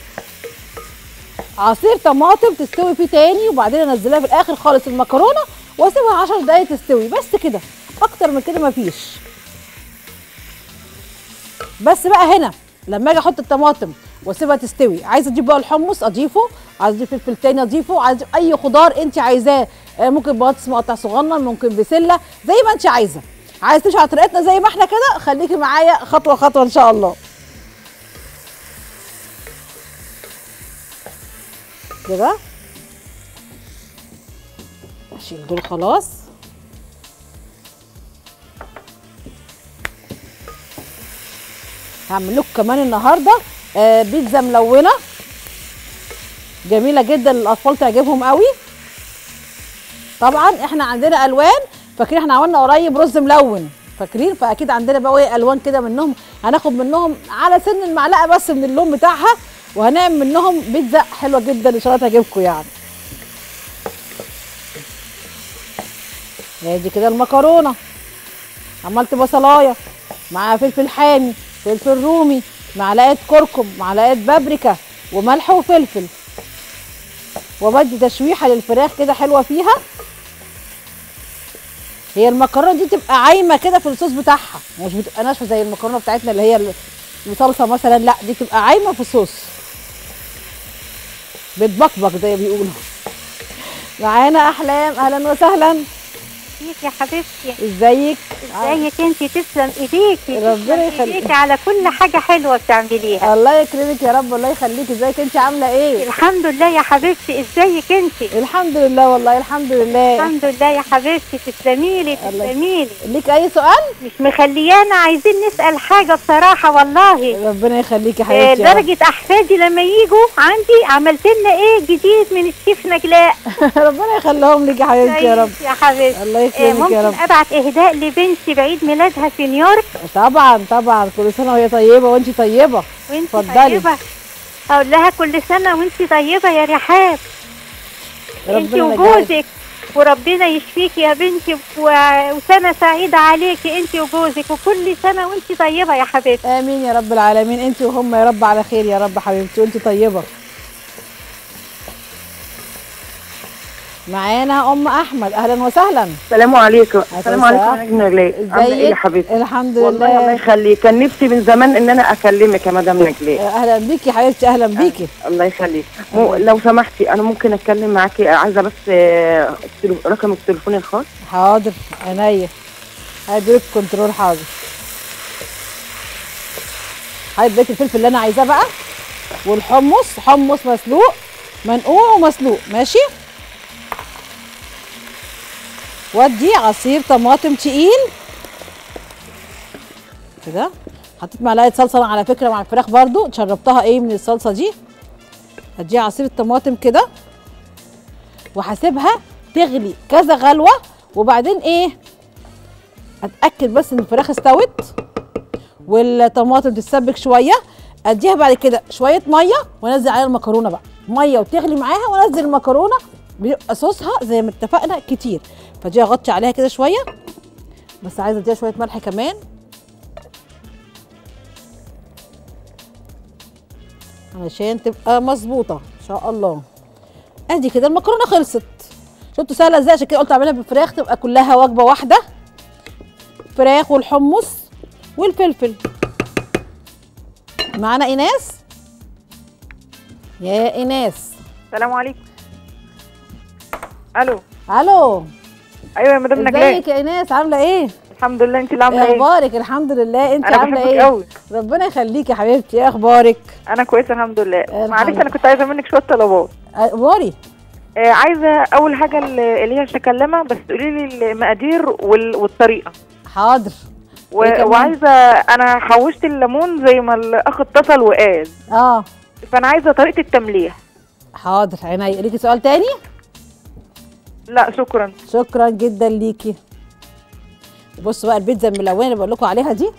عصير طماطم تستوي فيه تاني وبعدين انزلها في الاخر خالص المكرونه واسيبها 10 دقايق تستوي بس كده اكتر من كده مفيش بس بقى هنا لما اجي احط الطماطم واسيبها تستوي عايزه اضيف بقى الحمص اضيفه عايزه اضيف فلفل تاني اضيفه عايزه اي خضار انت عايزاه آه، ممكن بطاطس مقطع صغنن ممكن بسله زي ما انت عايزه عايز تمشي على طريقتنا زي ما احنا كده خليكي معايا خطوه خطوه ان شاء الله كده اشيل دول خلاص هعمل لكم كمان النهارده آه بيتزا ملونه جميله جدا للاطفال تعجبهم قوي طبعا احنا عندنا الوان فاكرين احنا عملنا قريب رز ملون فاكرين فاكيد عندنا بقى ايه الوان كده منهم هناخد منهم على سن المعلقه بس من اللون بتاعها وهنعمل منهم بيتزا حلوه جدا ان شاء الله تعجبكم يعني ادي كده المكرونه عملت بصلايه مع فلفل حامي فلفل رومي معلقه كركم معلقه بابريكا وملح وفلفل وبدي تشويحه للفراخ كده حلوه فيها هي المكرونه دي تبقى عايمه كده في الصوص بتاعها مش بتبقى ناشفه زي المكرونه بتاعتنا اللي هي الصلصه مثلا لا دي تبقى عايمه في الصوص بتبقبق زي ما بيقولوا معانا احلام اهلا وسهلا ازيك يا حبيبتي ازيك ازيك انت تسلم ايديكي ربنا تسلم يخليك. ايديكي على كل حاجه حلوه بتعمليها الله يكرمك يا رب الله يخليك ازيك انت عامله ايه الحمد لله يا حبيبتي ازيك انت الحمد لله والله الحمد لله الحمد لله يا حبيبتي تسلمي لي الله تسلمي لي ليك اي سؤال مش مخليانا عايزين نسال حاجه بصراحه والله ربنا يخليك يا آه، حبيبتي يا رب. درجة أحفادي لما يجوا عندي عملت لنا إيه جديد من الشيف نجلاء ربنا يخليهم لك يا حبيبتي يا رب يا حبيبتي الله آه، يكرمك يا ممكن رب أبعت إهداء لبنتي بعيد ميلادها في نيويورك طبعا طبعا كل سنه وهي طيبه وانت طيبه وانت اتفضلي. طيبة اقول لها كل سنة وانت طيبة يا رحاب انت ربنا يجعلك. وجوزك وربنا يشفيك يا بنتي و- وسنة سعيدة عليكي انت وجوزك وكل سنة وانت طيبة يا حبيبتي امين يا رب العالمين انت وهم يا رب على خير يا رب حبيبتي وانت طيبه معانا ام احمد اهلا وسهلا السلام عليكم السلام السلام. عليكم يا نجم نجلاء عامله ايه يا ازيك حبيبتي الحمد والله الله لله يخليك كان نفسي من زمان ان انا اكلمك يا مدام نجلاء اهلا بيكي يا حبيبتي اهلا بيكي الله يخليك مو لو سمحتي انا ممكن اتكلم معاكي عايزه بس آه، التليف- رقم التليفون الخاص حاضر عينيا هديك كنترول حاضر هاي بيت الفلفل اللي انا عايزاه بقى والحمص حمص مسلوق منقوع ومسلوق ماشي ودي عصير طماطم تقيل كده حطيت معلقه صلصه أنا على فكره مع الفراخ برضو شربتها ايه من الصلصه دي اديها عصير الطماطم كده وهسيبها تغلي كذا غلوه وبعدين ايه اتاكد بس ان الفراخ استوت والطماطم تتسبك شويه اديها بعد كده شويه ميه وانزل عليها المكرونه بقى ميه وتغلي معاها وانزل المكرونه بيبقى صوصها زي ما اتفقنا كتير فدي اغطي عليها كده شويه بس عايزه اديها شويه ملح كمان علشان تبقى مظبوطه ان شاء الله ادي كده المكرونه خلصت شفتوا سهله ازاي عشان كده قلت اعملها بالفراخ تبقى كلها وجبه واحده فراخ والحمص والفلفل معانا ايناس يا ايناس السلام عليكم الو الو ايوه يا مدام نجلاء ازيك يا ايناس عامله ايه الحمد لله انت اللي عامله ايه ايه اخبارك الحمد لله انت انا عامله بحبك ايه قوي ربنا يخليكي يا حبيبتي ايه اخبارك انا كويسه الحمد لله الحمد معلش لله. انا كنت عايزه منك شويه طلبات اخباري آه عايزه اول حاجه اللي اللي هي الشكلمه بس تقولي لي المقادير وال... والطريقه حاضر و... إيه كمان؟ وعايزه انا حوشت الليمون زي ما الاخ اتصل وقال اه فانا عايزه طريقه التمليح حاضر عينيا ليكي سؤال تاني لا شكرا شكرا جدا ليكي بصوا بقى البيتزا الملونه اللي بقول لكم عليها دي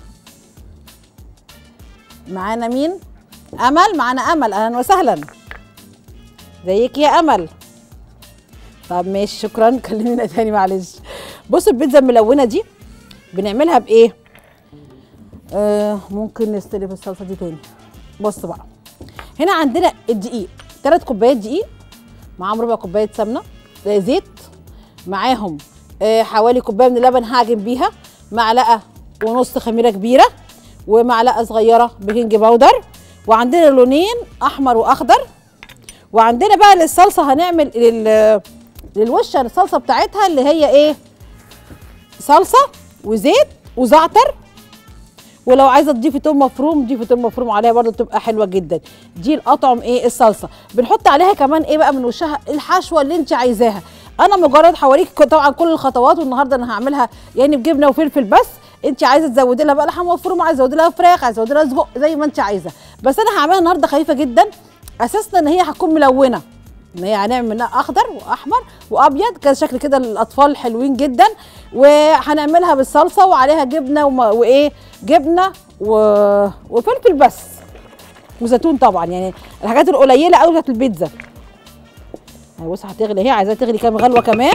معانا مين امل معانا امل اهلا وسهلا ازيك يا امل طب ماشي شكرا كلمينا تاني معلش بصوا البيتزا الملونه دي بنعملها بايه آه ممكن نستلف الصلصه دي تاني بص بقى هنا عندنا الدقيق ثلاث كوبايات دقيق معاهم ربع كوبايه سمنه آه، زيت معاهم آه، حوالي كوبايه من اللبن هعجن بيها معلقه ونص خميره كبيره ومعلقه صغيره بيكنج باودر وعندنا لونين احمر واخضر وعندنا بقى للصلصه هنعمل لل للوشه الصلصه بتاعتها اللي هي ايه صلصه وزيت وزعتر ولو عايزه تضيفي توم مفروم ضيفي توم مفروم عليها برضو بتبقى حلوه جدا دي الاطعم ايه الصلصه بنحط عليها كمان ايه بقى من وشها الحشوه اللي انت عايزاها انا مجرد حواليك ك- طبعا كل الخطوات والنهارده انا هعملها يعني بجبنه وفلفل بس انت عايزه تزودي لها بقى لحمه مفرومه عايزه تزودي لها فراخ عايزه تزودي لها سجق زي ما انت عايزه بس انا هعملها النهارده خفيفه جدا اساسنا ان هي هتكون ملونه ان هي هنعمل منها اخضر واحمر وابيض كده شكل كده للاطفال حلوين جدا وهنعملها بالصلصه وعليها جبنه وم... وايه جبنه و... وفلفل بس وزيتون طبعا يعني الحاجات القليله قوي بتاعت البيتزا أهي بص هتغلي اهي عايزاها تغلي كام غلوه كمان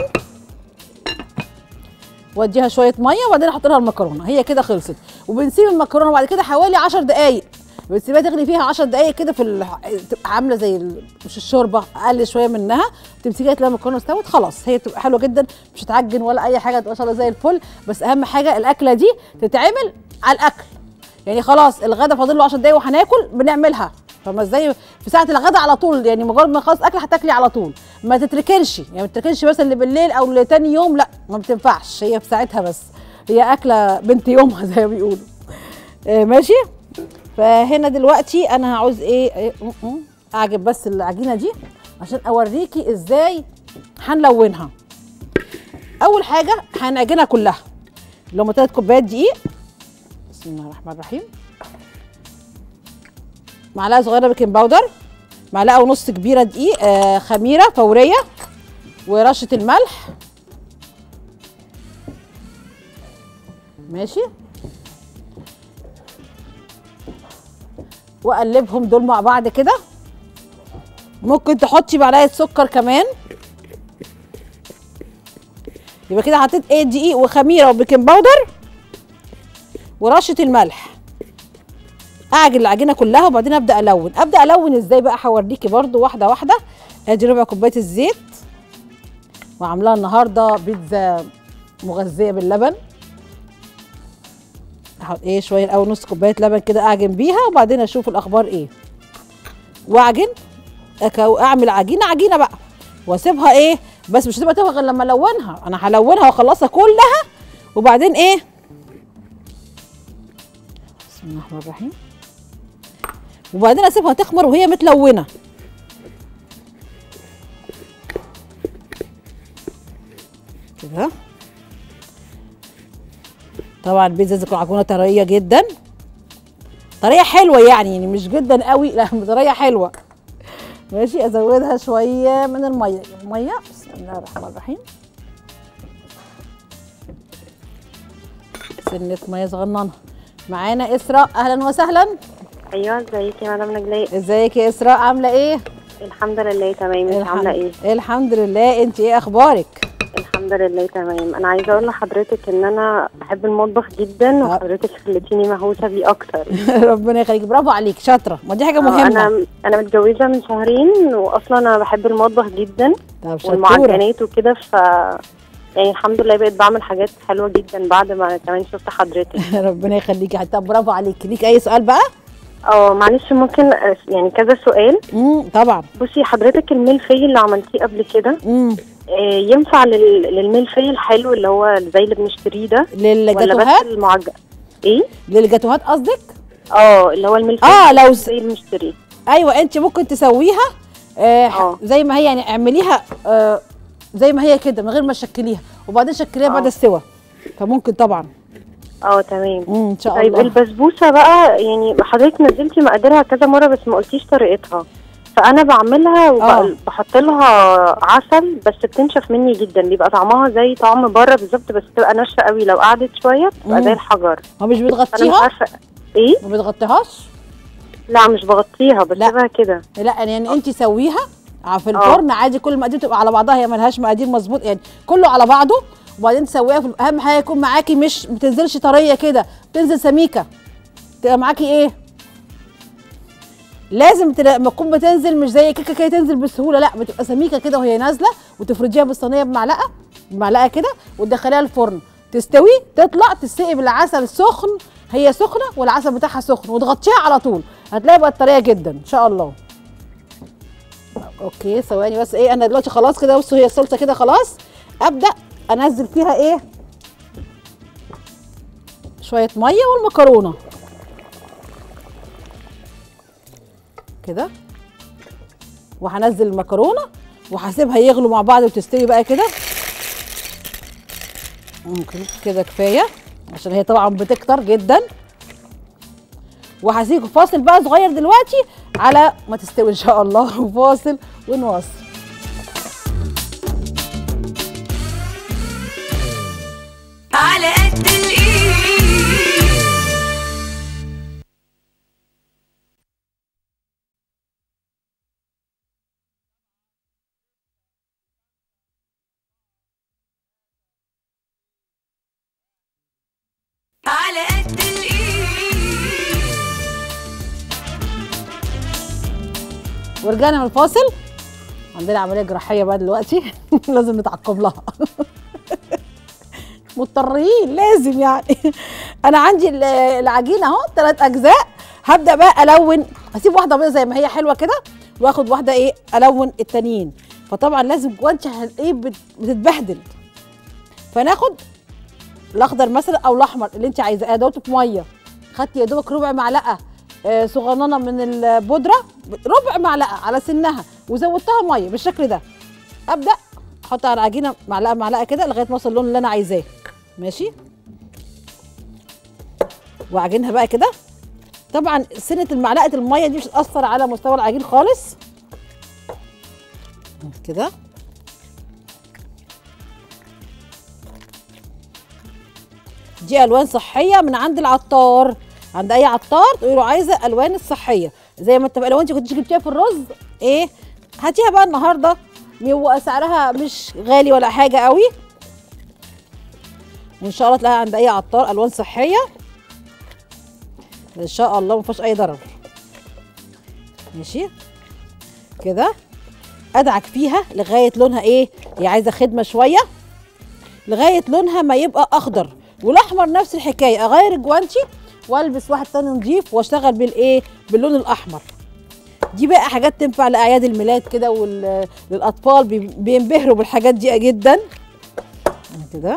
واديها شويه ميه وبعدين احط لها المكرونه هي كده خلصت وبنسيب المكرونه بعد كده حوالي 10 دقائق بتسيبها تغلي فيها 10 دقائق كده في ال... تبقى عامله زي ال... مش الشوربه اقل شويه منها تمسكيها تلاقي المكرونه استوت خلاص هي تبقى حلوه جدا مش هتعجن ولا اي حاجه تبقى ان شاء الله زي الفل بس اهم حاجه الاكله دي تتعمل على الاكل يعني خلاص الغدا فاضل له 10 دقايق وهناكل بنعملها فما ازاي في ساعه الغدا على طول يعني مجرد ما خلاص اكل هتاكلي على طول ما تتركنش يعني ما تتركنش بس اللي بالليل او اللي تاني يوم لا ما بتنفعش هي في ساعتها بس هي اكله بنت يومها زي ما بيقولوا آه ماشي فهنا دلوقتي انا هعوز ايه, إيه م- م- اعجب بس العجينه دي عشان اوريكي ازاي هنلونها اول حاجه هنعجنها كلها اللي هم تلات كوبايات دقيق بسم الله الرحمن الرحيم معلقه صغيره بيكنج باودر معلقه ونص كبيره دقيق آه خميره فوريه ورشه الملح ماشي واقلبهم دول مع بعض كده ممكن تحطي معلقه سكر كمان يبقى كده حطيت ايه دقيق وخميره وبيكنج باودر ورشه الملح اعجن العجينه كلها وبعدين ابدا الون ابدا الون ازاي بقى هوريكي برضو واحده واحده ادي ربع كوبايه الزيت وعاملاها النهارده بيتزا مغذيه باللبن احط ايه شويه الاول نص كوبايه لبن كده اعجن بيها وبعدين اشوف الاخبار ايه واعجن أكو اعمل عجينه عجينه بقى واسيبها ايه بس مش هتبقى تبقى غير لما الونها انا هلونها واخلصها كلها وبعدين ايه بسم الله الرحمن الرحيم وبعدين اسيبها تخمر وهي متلونه كده طبعا البيتزا تكون عجينه طريه جدا طريقه حلوه يعني يعني مش جدا قوي لا طريقه حلوه ماشي ازودها شويه من الميه الميه بسم الله الرحمن الرحيم سنه ميه صغننه معانا اسراء اهلا وسهلا ايوه ازيك يا مدام نجلاء ازيك يا اسراء عامله ايه الحمد لله تمام انت عامله ايه الحمد لله انت ايه اخبارك الحمد لله تمام انا عايزه اقول لحضرتك ان انا بحب المطبخ جدا وحضرتك خليتيني مهووسه بيه اكتر ربنا يخليك برافو عليك شاطره ما دي حاجه آه، مهمه انا انا متجوزه من شهرين واصلا انا بحب المطبخ جدا طب شطوره والمعجنات وكده ف يعني الحمد لله بقيت بعمل حاجات حلوه جدا بعد ما كمان شفت حضرتك ربنا يخليكي حتى برافو عليك ليك اي سؤال بقى اه معلش ممكن آه، يعني كذا سؤال امم طبعا بصي حضرتك الملفي اللي عملتيه قبل كده امم آه، ينفع لل- للملفي الحلو اللي هو زي اللي بنشتريه ده ولا للجاتوهات بس المعجن ايه للجاتوهات قصدك اه اللي هو الملفي اه لو س... زي المشتريه ايوه انت ممكن تسويها آه آه. زي ما هي يعني اعمليها آه زي ما هي كده من غير ما تشكليها وبعدين شكليها بعد آه. السوا فممكن طبعا اه تمام امم ان شاء طيب الله البسبوسه بقى يعني حضرتك نزلتي مقاديرها كذا مره بس ما قلتيش طريقتها فانا بعملها آه. وبحط لها عسل بس بتنشف مني جدا بيبقى طعمها زي طعم بره بالظبط بس تبقى ناشفه قوي لو قعدت شويه بتبقى مم. زي الحجر هو مش انا مش بتغطيها عارفه ايه ما بتغطيهاش لا مش بغطيها لا. بسيبها كده لا يعني انت سويها ع- في الفرن عادي كل المقادير تبقى على بعضها هي ملهاش مقادير مظبوط يعني كله على بعضه وبعدين تسويها في اهم حاجه يكون معاكي مش بتنزلش طريه كده بتنزل سميكه تبقى معاكي ايه لازم تلا- لما تكون بتنزل مش زي كيكه كده تنزل بسهوله لا بتبقى سميكه كده وهي نازله وتفرجيها بالصينيه بمعلقه بمعلقه كده وتدخليها الفرن تستوي تطلع تسقي بالعسل السخن هي سخنه والعسل بتاعها سخن وتغطيها على طول هتلاقي بقت طريه جدا ان شاء الله اوكي ثواني بس ايه انا دلوقتي خلاص كده بصوا هي الصلصه كده خلاص ابدا انزل فيها ايه شويه ميه والمكرونه كده وهنزل المكرونه وهسيبها يغلوا مع بعض وتستوي بقى كده ممكن كده كفايه عشان هي طبعا بتكتر جدا وهسيبكم فاصل بقى صغير دلوقتي على ما تستوي ان شاء الله فاصل ونواصل على قد الايد على قد الايد ورجعنا من الفاصل عندنا عمليه جراحيه بقى دلوقتي لازم نتعقب لها مضطرين لازم يعني انا عندي ال- العجينه اهو ثلاث اجزاء هبدا بقى الون هسيب واحده بيضه زي ما هي حلوه كده واخد واحده ايه الون التانيين فطبعا لازم جوانتي ايه بت- بتتبهدل فناخد الاخضر مثلا او الاحمر اللي انت عايزاه دوت في ميه خدت يا دوبك ربع معلقه آه، صغننه من البودره ربع معلقه على سنها وزودتها ميه بالشكل ده ابدا احط على العجينه معلقه معلقه كده لغايه ما اوصل اللون اللي انا عايزاه ماشي واعجنها بقى كده طبعا سنه المعلقه الميه دي مش هتاثر على مستوى العجين خالص كده دي الوان صحيه من عند العطار عند اي عطار تقولوا له عايزه الوان الصحيه زي ما اتفقنا لو انت كنت جبتيها في الرز ايه هاتيها بقى النهارده بيبقى سعرها مش غالي ولا حاجه قوي وان شاء الله تلاقيها عند اي عطار الوان صحيه ان شاء الله ما فيهاش اي ضرر ماشي كده ادعك فيها لغايه لونها ايه هي عايزه خدمه شويه لغايه لونها ما يبقى اخضر والاحمر نفس الحكايه اغير الجوانتي والبس واحد تاني نضيف واشتغل بالايه باللون الاحمر دي بقى حاجات تنفع لاعياد الميلاد كده وللاطفال بينبهروا بالحاجات دي جدا كده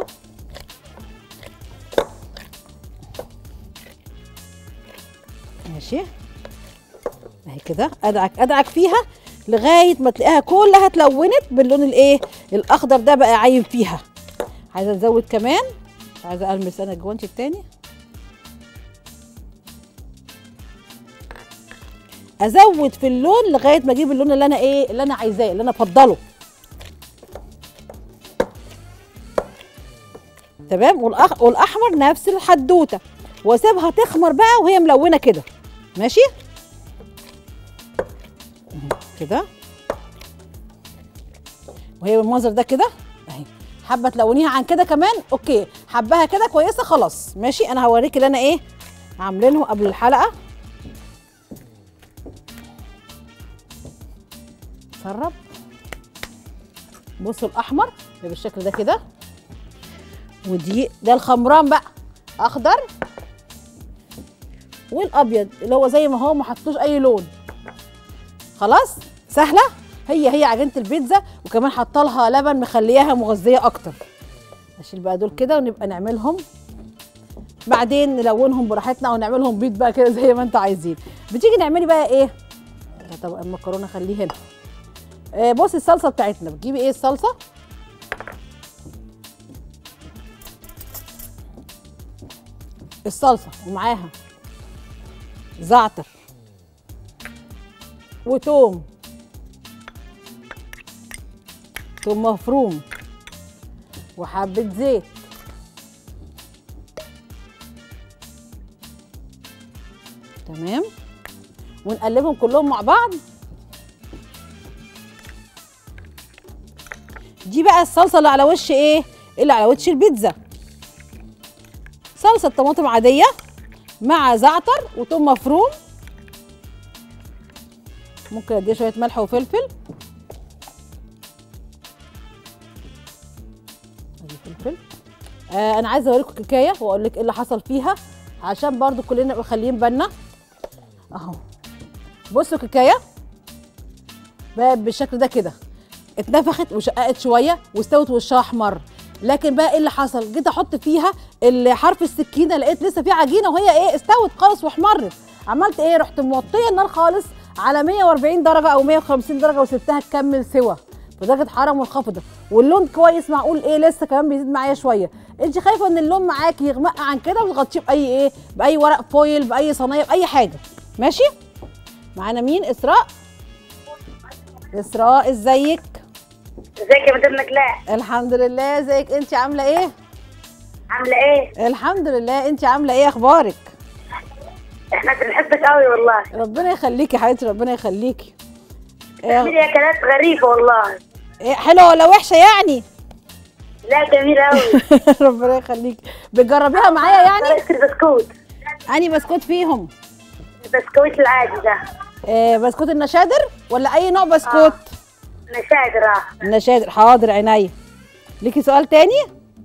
ماشي اهي كده ادعك ادعك فيها لغايه ما تلاقيها كلها اتلونت باللون الايه الاخضر ده بقى عايم فيها عايزه ازود كمان مش عايزه المس انا الجوانتي التاني ازود في اللون لغايه ما اجيب اللون اللي انا ايه اللي انا عايزاه اللي انا افضله تمام والأخ... والاحمر نفس الحدوته واسيبها تخمر بقى وهي ملونه كده ماشي مهم. كده وهي بالمنظر ده كده اهي حابه تلونيها عن كده كمان اوكي حباها كده كويسه خلاص ماشي انا هوريك اللي انا ايه عاملينه قبل الحلقه سرب بصوا الاحمر يبقى بالشكل ده كده ودي ده الخمران بقى اخضر والابيض اللي هو زي ما هو ما حطوش اي لون خلاص سهله هي هي عجينه البيتزا وكمان حاطه لها لبن مخلياها مغذيه اكتر اشيل بقى دول كده ونبقى نعملهم بعدين نلونهم براحتنا او نعملهم بيض بقى كده زي ما انتوا عايزين بتيجي نعملي بقى ايه ده طبق المكرونه خليه هنا آه بصي الصلصه بتاعتنا بتجيبي ايه الصلصه الصلصه ومعاها زعتر وتوم توم مفروم وحبة زيت تمام ونقلبهم كلهم مع بعض دي بقى الصلصة اللي على وش ايه اللي على وش البيتزا صلصة طماطم عادية مع زعتر وتوم مفروم ممكن اديها شوية ملح وفلفل ادي فلفل آه انا عايزه اوريكم كيكايه واقول لك ايه اللي حصل فيها عشان برضو كلنا نبقى خاليين بالنا اهو بصوا كيكايه بقى بالشكل ده كده اتنفخت وشققت شويه واستوت وشها احمر لكن بقى ايه اللي حصل جيت احط فيها ال- حرف السكينه لقيت لسه في عجينه وهي ايه استوت خالص واحمرت عملت ايه رحت موطيه النار خالص على 140 درجه او 150 درجه وسبتها تكمل سوا بدرجه حراره منخفضه واللون كويس معقول ايه لسه كمان بيزيد معايا شويه انت خايفه ان اللون معاكي يغمق عن كده وتغطيه باي ايه باي ورق فويل باي صينيه باي حاجه ماشي معانا مين اسراء اسراء ازيك ازيك يا مدام نجلاء الحمد لله ازيك انت عامله ايه عامله ايه الحمد لله انت عامله ايه اخبارك احنا بنحبك قوي والله ربنا يخليكي يا حبيبتي ربنا يخليكي تعملي ايه اكلات غريبه والله إيه، حلوه ولا وحشه يعني لا جميله قوي ربنا يخليكي بتجربيها معايا يعني طريقه البسكوت اني بسكوت فيهم البسكويت العادي ده إيه بسكوت النشادر ولا اي نوع بسكوت نشادر اه النشادر حاضر عينيا ليكي سؤال تاني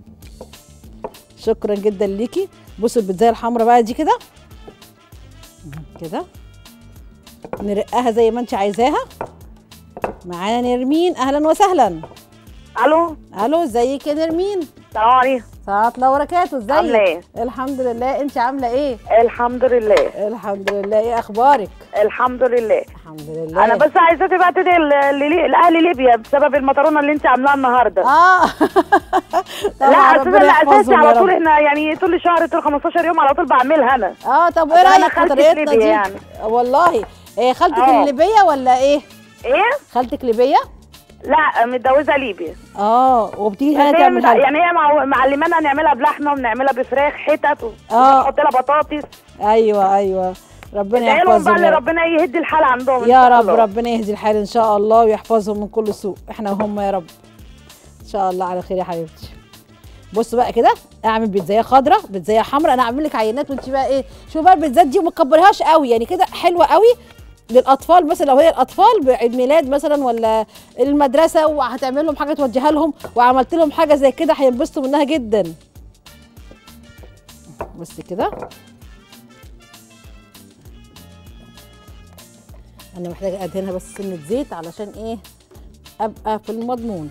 شكرا جدا ليكي بصوا البيتزايه الحمراء بقى دي كده كده نرقها زي ما انت عايزاها معانا نرمين اهلا وسهلا الو الو ازيك يا نرمين السلام عليكم ساعة الله وبركاته ازيك عاملة ايه؟ الحمد لله انت عامله ايه الحمد لله الحمد لله ايه اخبارك الحمد لله الحمد لله انا بس عايزاه تبقى تدعي ل- ل- لاهل ليبيا بسبب المكرونه اللي انت عاملاها النهارده اه لا طبعا اساسا ربنا لا اساسي يحفظهم يا على طول رب. احنا يعني طول الشهر طول 15 يوم على طول بعملها انا اه طب وايه أصل أنا رايك في خالتي طريقتنا ليبيا دي يعني. والله إيه خالتك آه. الليبيه ولا ايه ايه خالتك ليبيه لا متجوزه ليبيا اه وبتيجي بس هنا هي تعمل مش- حاجه يعني هي مع- معلمانا نعملها بلحمه وبنعملها بفراخ حتت و- آه. ونحط لها بطاطس ايوه ايوه ربنا ادعي لهم بقى يحفظهم اللي يا رب. ربنا يهدي الحال عندهم إن يا شاء رب الله. ربنا يهدي الحال ان شاء الله ويحفظهم من كل سوء احنا وهم يا رب ان شاء الله على خير يا حبيبتي بصوا بقى كده اعمل بيتزايه خضراء بيتزايه حمراء انا اعمل لك عينات وانت بقى ايه شوفي بقى البيتزات دي وما تكبريهاش قوي يعني كده حلوه قوي للاطفال مثلا لو هي الاطفال بعيد ميلاد مثلا ولا المدرسه وهتعمل لهم حاجه توديها لهم وعملت لهم حاجه زي كده هينبسطوا منها جدا بس كده انا محتاجه ادهنها بس سنه زيت علشان ايه ابقى في المضمون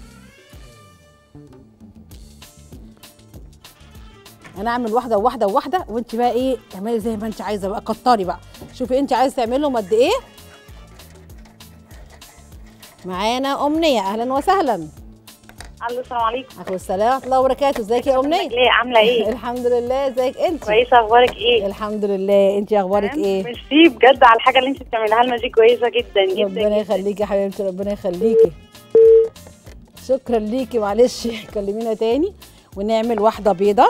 انا اعمل واحده وواحده وواحده وانت بقى ايه اعملي زي ما انت عايزه بقى كتري بقى شوفي انت عايزه تعملهم قد ايه معانا امنيه اهلا وسهلا الو السلام عليكم عليكم السلام ورحمه الله وبركاته ازيك يا امنيه ليه عامله ايه الحمد لله ازيك انت كويسه اخبارك ايه الحمد لله انت اخبارك ايه ميرسي بجد على الحاجه اللي انت بتعمليها لنا دي كويسه جدا جدا ربنا يخليكي يا حبيبتي ربنا يخليكي شكرا ليكي معلش كلمينا تاني ونعمل واحده بيضه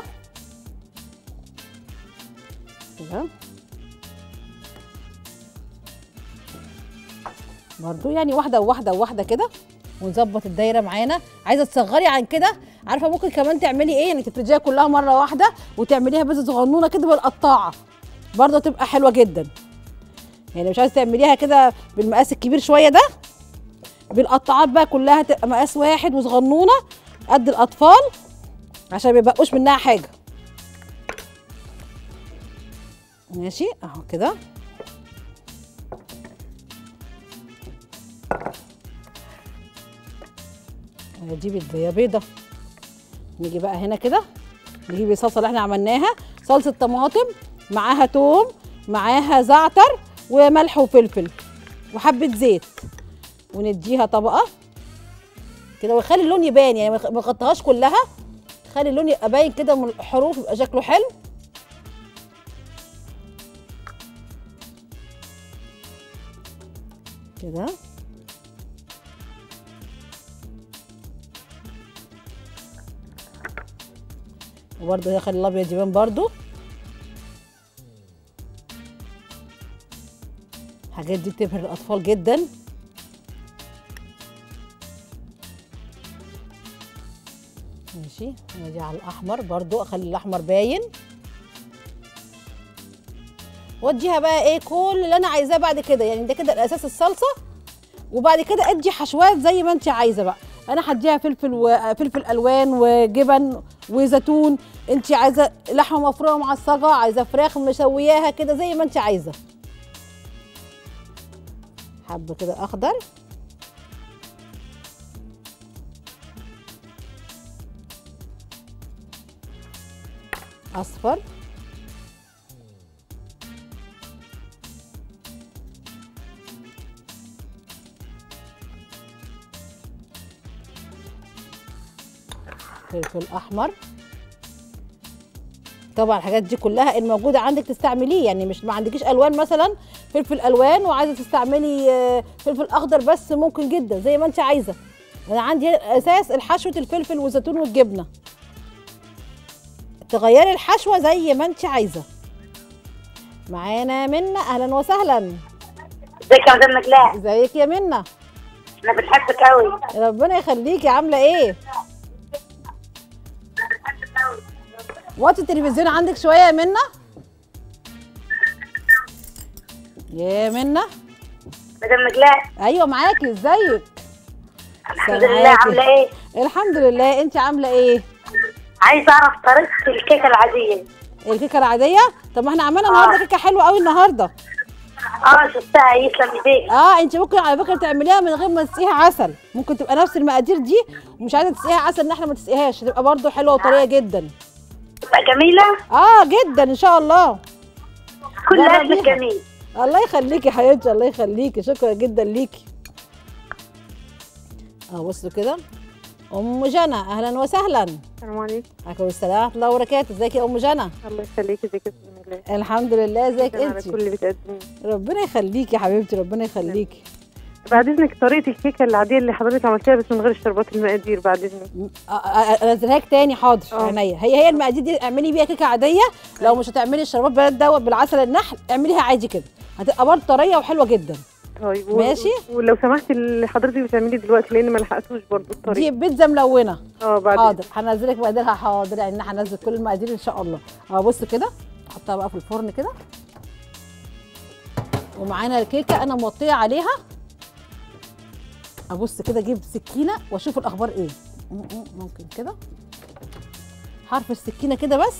كده برضو يعني واحده وواحده وواحده كده ونظبط الدايره معانا عايزه تصغري عن كده عارفه ممكن كمان تعملي ايه يعني تفرديها كلها مره واحده وتعمليها بس صغنونه كده بالقطاعه برضه تبقى حلوه جدا يعني مش عايزه تعمليها كده بالمقاس الكبير شويه ده بالقطاعات بقى كلها تبقى مقاس واحد وصغنونه قد الاطفال عشان ما يبقوش منها حاجه ماشي اهو كده دي بيضه بيضه نيجي بقى هنا كده نجيب الصلصه اللي احنا عملناها صلصه طماطم معاها توم معاها زعتر وملح وفلفل وحبه زيت ونديها طبقه كده وخلي اللون يبان يعني ما نغطيهاش كلها خلي اللون يبقى باين كده من الحروف يبقى شكله حلو كده وبرده هي خلي الابيض يبان برده الحاجات دي بتبهر الاطفال جدا ماشي نجي على الاحمر برضو اخلي الاحمر باين واديها بقى ايه كل اللي انا عايزاه بعد كده يعني ده كده الاساس الصلصه وبعد كده ادي حشوات زي ما انت عايزه بقى انا هديها فلفل وفلفل الوان وجبن وزيتون انت عايزه لحمه مفرومه معصجه عايزه فراخ مسوياها كده زي ما انت عايزه حبه كده اخضر اصفر فلفل احمر طبعا الحاجات دي كلها الموجوده عندك تستعمليه يعني مش ما عندكيش الوان مثلا فلفل الوان وعايزه تستعملي فلفل اخضر بس ممكن جدا زي ما انت عايزه انا عندي اساس الحشوه الفلفل والزيتون والجبنه تغيري الحشوه زي ما انت عايزه معانا منى اهلا وسهلا ازيك يا مدام نجلاء ازيك يا منى انا بنحبك قوي ربنا يخليكي عامله ايه وطي التلفزيون عندك شويه يا منى يا منى مدام نجلاء ايوه معاكي ازيك الحمد لله عامله ايه الحمد لله انت عامله ايه عايزه اعرف طريقه الكيكه العاديه الكيكه العاديه طب ما احنا عملنا النهارده كيكه حلوه قوي النهارده اه شفتها يسلم ايديك اه انت ممكن على فكره تعمليها من غير ما تسقيها عسل ممكن تبقى نفس المقادير دي ومش عايزه تسقيها عسل ان احنا ما تسقيهاش هتبقى برده حلوه وطريه جدا تبقى جميله اه جدا ان شاء الله كل جربيها. اكلك جميل الله يخليكي يا حبيبتي الله يخليكي شكرا جدا ليكي اه بصوا كده ام جنى اهلا وسهلا السلام عليكم عليكم السلام ورحمه الله وبركاته ازيك يا ام جنى الله يخليكي ازيك يا استاذ نجلاء الحمد لله ازيك شكراً على انت كل اللي بتقدميه ربنا يخليكي يا حبيبتي ربنا يخليكي بعد اذنك طريقه الكيكه العاديه اللي حضرتك عملتيها بس من غير اشتراكات المقادير بعد اذنك أ- أ- انزلها لك تاني حاضر آه. عينيا هي هي المقادير دي اعملي بيها كيكه عاديه لو مش هتعملي الشربات بلد دوت بالعسل النحل اعمليها عادي كده هتبقى برضه طريه وحلوه جدا طيب و- ماشي. ولو سمحتي اللي حضرتك بتعمليه دلوقتي لان ما لحقتوش برضه دي الطريقه بيتزا ملونه اه بعد حاضر هنزلك مقاديرها حاضر يعني هنزل كل المقادير ان شاء الله اه بص كده احطها بقى في الفرن كده ومعانا الكيكه انا موطيه عليها ابص كده اجيب سكينه واشوف الاخبار ايه م- م- ممكن كده حرف السكينه كده بس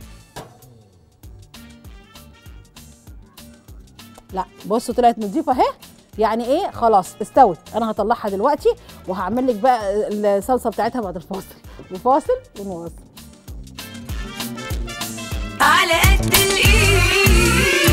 لا بصوا طلعت نظيفه اهي يعني ايه خلاص استوت انا هطلعها دلوقتي وهعمل لك بقى الصلصه بتاعتها بعد الفاصل وفاصل ونواصل على قد الايد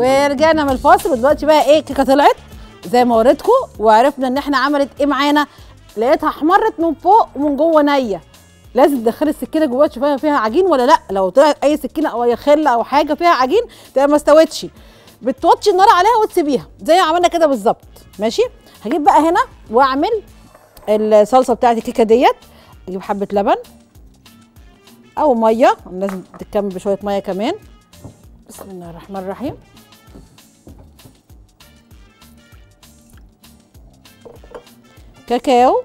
ورجعنا من الفاصل ودلوقتي بقى ايه الكيكه طلعت زي ما وريتكم وعرفنا ان احنا عملت ايه معانا لقيتها احمرت من فوق ومن جوه نيه لازم تدخلي السكينه جواها تشوفيها فيها عجين ولا لا لو طلعت اي سكينه او اي خله او حاجه فيها عجين تبقى ما استوتش بتوطي النار عليها وتسيبيها زي ما عملنا كده بالظبط ماشي هجيب بقى هنا واعمل الصلصه بتاعت الكيكه ديت اجيب حبه لبن او ميه لازم تكمل بشويه ميه كمان بسم الله الرحمن الرحيم كاكاو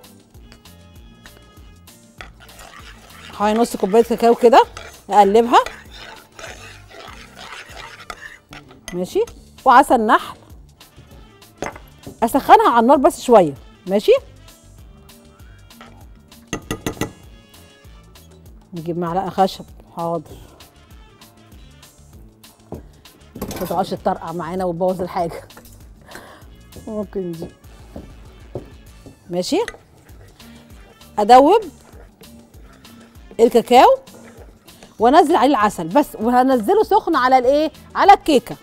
حوالي نص كوبايه كاكاو كده اقلبها ماشي وعسل نحل اسخنها على النار بس شويه ماشي نجيب معلقه خشب حاضر ما تقعدش تطرقع معانا وتبوظ الحاجه ممكن دي ماشي ادوب الكاكاو وانزل عليه العسل بس وهنزله سخن على الايه على الكيكه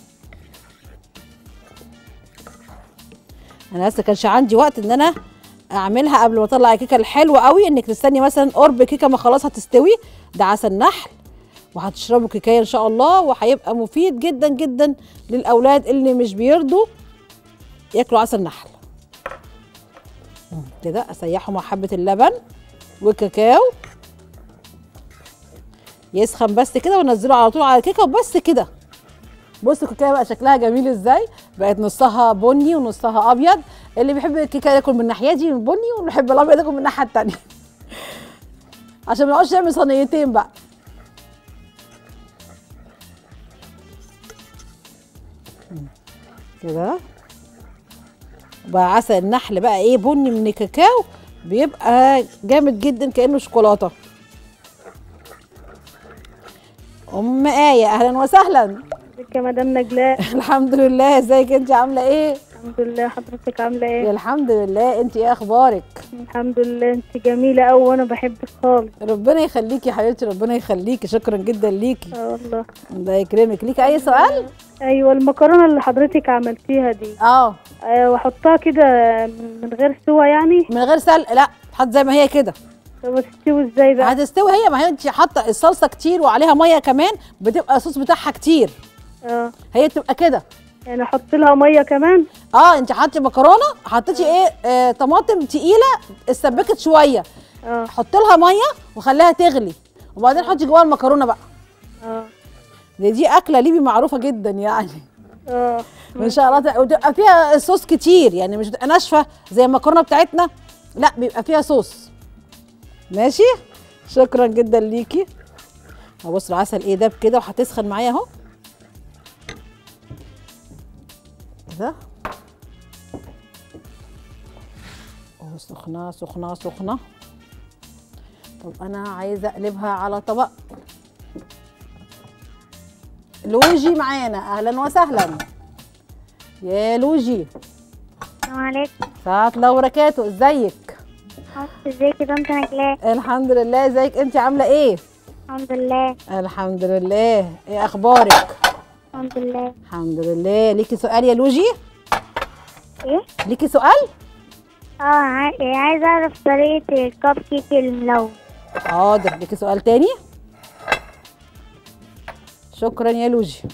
انا لسه كانش عندي وقت ان انا اعملها قبل ما اطلع الكيكه الحلوه قوي انك تستني مثلا قرب كيكه ما خلاص هتستوي ده عسل نحل وهتشربوا كيكايه ان شاء الله وهيبقى مفيد جدا جدا للاولاد اللي مش بيرضوا ياكلوا عسل نحل كده اسيحه مع حبه اللبن والكاكاو يسخن بس كده ونزله على طول على الكيكه وبس كده بصوا الكيكه بقى شكلها جميل ازاي بقت نصها بني ونصها ابيض اللي بيحب الكيكه ياكل من الناحيه دي من بني واللي بيحب الابيض ياكل من الناحيه التانيه عشان ما نقعدش نعمل صينيتين بقى كده بقى عسل النحل بقى ايه بني من الكاكاو بيبقى جامد جدا كانه شوكولاته ام ايه اهلا وسهلا ازيك يا مدام نجلاء الحمد لله ازيك انت عامله ايه الحمد لله حضرتك عامله ايه الحمد لله انت ايه اخبارك الحمد لله انت جميله قوي وانا بحبك خالص ربنا يخليكي يا حبيبتي ربنا يخليكي شكرا جدا ليكي اه والله الله يكرمك ليكي اي سؤال ايوه المكرونه اللي حضرتك عملتيها دي اه آه، واحطها كده من غير سوا يعني من غير سلق لا حط زي ما هي كده طب تستوي ازاي بقى هتستوي هي ما هي انت حاطه الصلصه كتير وعليها ميه كمان بتبقى الصوص بتاعها كتير اه هي تبقى كده يعني احط لها ميه كمان اه انت حطي مكرونه حطيتي ايه آه طماطم تقيله اتسبكت شويه اه حطي لها ميه وخليها تغلي وبعدين حطي جواها المكرونه بقى اه دي, دي اكله ليبي معروفه جدا يعني اه ان شاء الله تبقى- وتبقى فيها صوص كتير يعني مش بتبقى ناشفه زي المكرونه بتاعتنا لا بيبقى فيها صوص ماشي شكرا جدا ليكي هبص العسل ايه ده كده وهتسخن معايا اهو كده اهو سخنه سخنه سخنه طب انا عايزه اقلبها على طبق لوجي معانا اهلا وسهلا يا لوجي السلام عليكم ساعة الله وبركاته ازيك ازيك يا طنط نجلاء الحمد لله ازيك انت عامله ايه الحمد لله الحمد لله ايه اخبارك الحمد لله الحمد لله ليكي سؤال يا لوجي ايه ليكي سؤال اه عاي- عايزه اعرف طريقه الكب كيك الملون حاضر ليكي سؤال تاني شكرا يا لوجي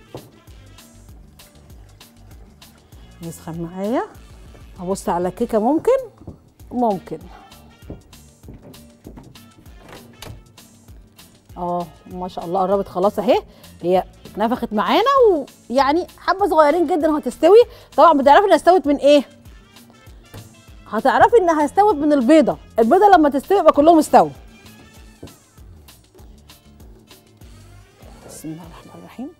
يسخن معايا ابص على الكيكه ممكن ممكن اه ما شاء الله قربت خلاص اهي هي نفخت معانا ويعني حبه صغيرين جدا وهتستوي طبعا بتعرفي انها استوت من ايه هتعرفي انها استوت من البيضه البيضه لما تستوي يبقى كلهم استووا بسم الله الرحمن الرحيم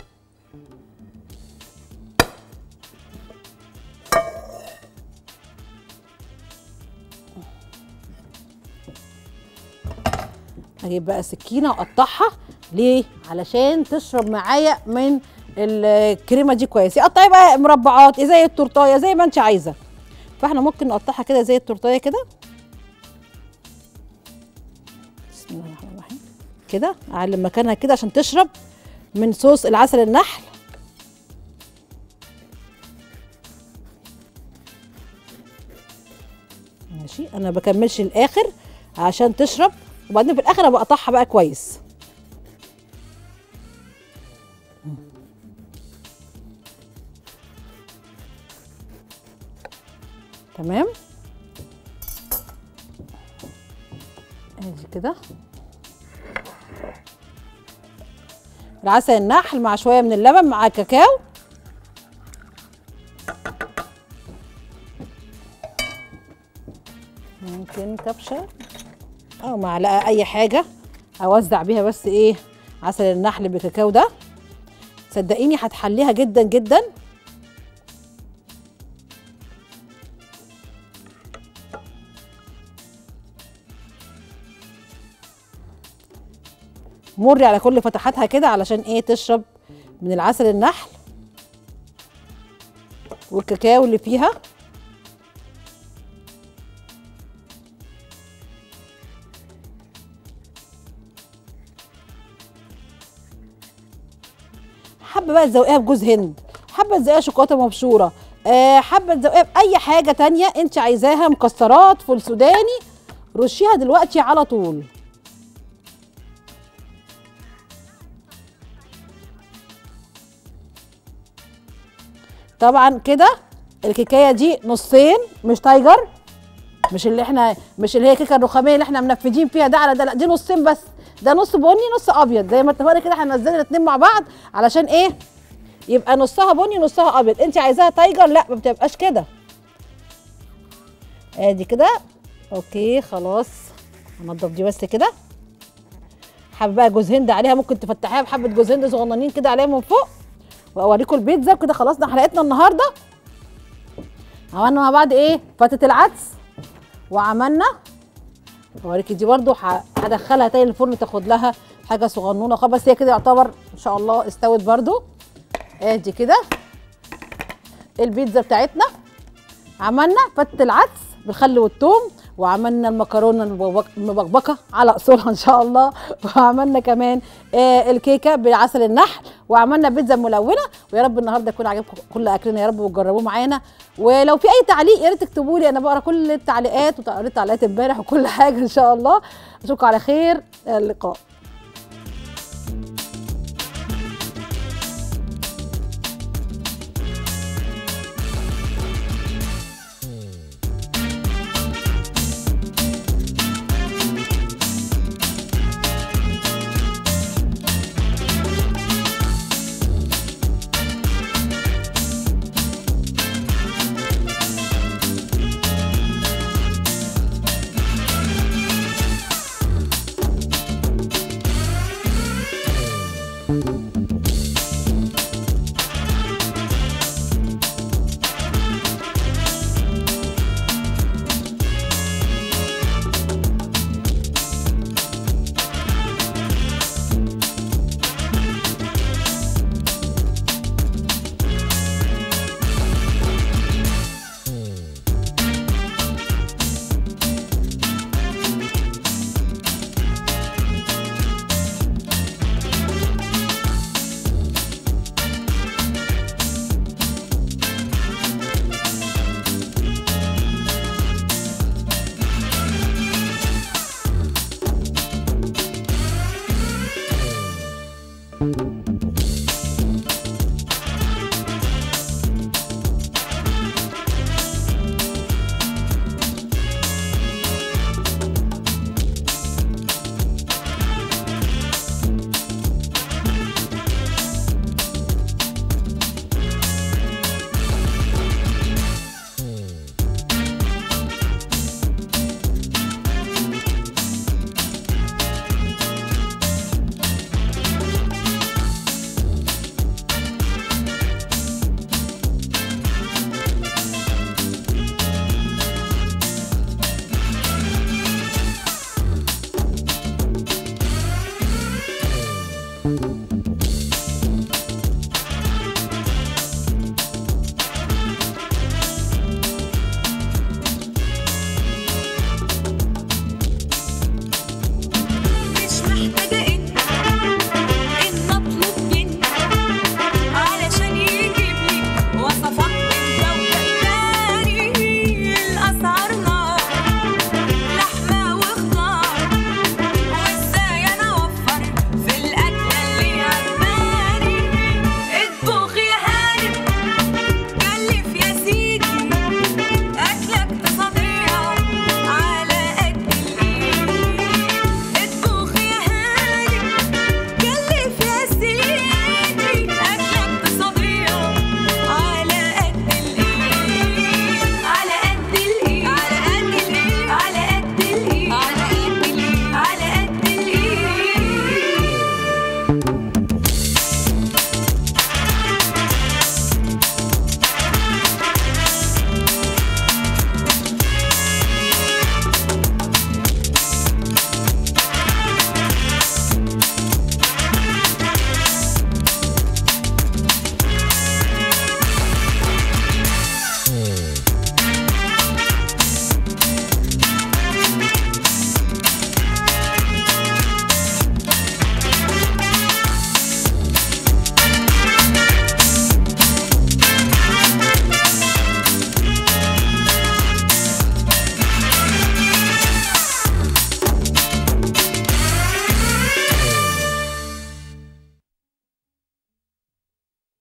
اجيب بقى سكينه واقطعها ليه علشان تشرب معايا من الكريمه دي كويس يقطعي بقى مربعات زي التورتايه زي ما انت عايزه فاحنا ممكن نقطعها كده زي التورتايه كده بسم الله الرحمن الرحيم كده اعلم مكانها كده عشان تشرب من صوص العسل النحل ماشي انا بكملش الاخر عشان تشرب وبعدين في الاخر ابقى اقطعها بقى كويس تمام ادي كده العسل النحل مع شويه من اللبن مع الكاكاو ممكن كبشه او معلقه اي حاجه اوزع بيها بس ايه عسل النحل بالكاكاو ده صدقيني هتحليها جدا جدا مري على كل فتحاتها كده علشان ايه تشرب من العسل النحل والكاكاو اللي فيها حابه بقى تزوقيها بجوز هند حابه تزوقيها شوكولاته مبشوره آه حابه تزوقيها باي حاجه تانية انت عايزاها مكسرات فول سوداني رشيها دلوقتي على طول طبعا كده الكيكايه دي نصين مش تايجر مش اللي احنا مش اللي هي كيكه الرخاميه اللي احنا منفذين فيها ده على ده لا دي نصين بس ده نص بني نص ابيض زي ما اتفقنا كده احنا نزلنا الاثنين مع بعض علشان ايه يبقى نصها بني نصها ابيض انت عايزاها تايجر لا ما بتبقاش كده ادي كده اوكي خلاص هنضف دي بس كده حابه بقى جوز هند عليها ممكن تفتحيها بحبه جوز هند صغننين كده عليها من فوق واوريكم البيتزا كده خلصنا حلقتنا النهارده عملنا مع بعض ايه فتة العدس وعملنا اوريكي دي برضو ه- هدخلها تاني الفرن تاخد لها حاجه صغنونه خالص بس هي كده يعتبر ان شاء الله استوت برضو ادي كده البيتزا بتاعتنا عملنا فتة العدس بالخل والثوم وعملنا المكرونه المبك- المبكبكه على اصولها ان شاء الله وعملنا كمان آه الكيكه بعسل النحل وعملنا بيتزا ملونه ويا رب النهارده يكون عجبكم كل اكلنا يا رب وتجربوه معانا ولو في اي تعليق يا ريت تكتبوا لي انا بقرا كل التعليقات وقريت تعليقات امبارح وكل حاجه ان شاء الله اشوفكم على خير اللقاء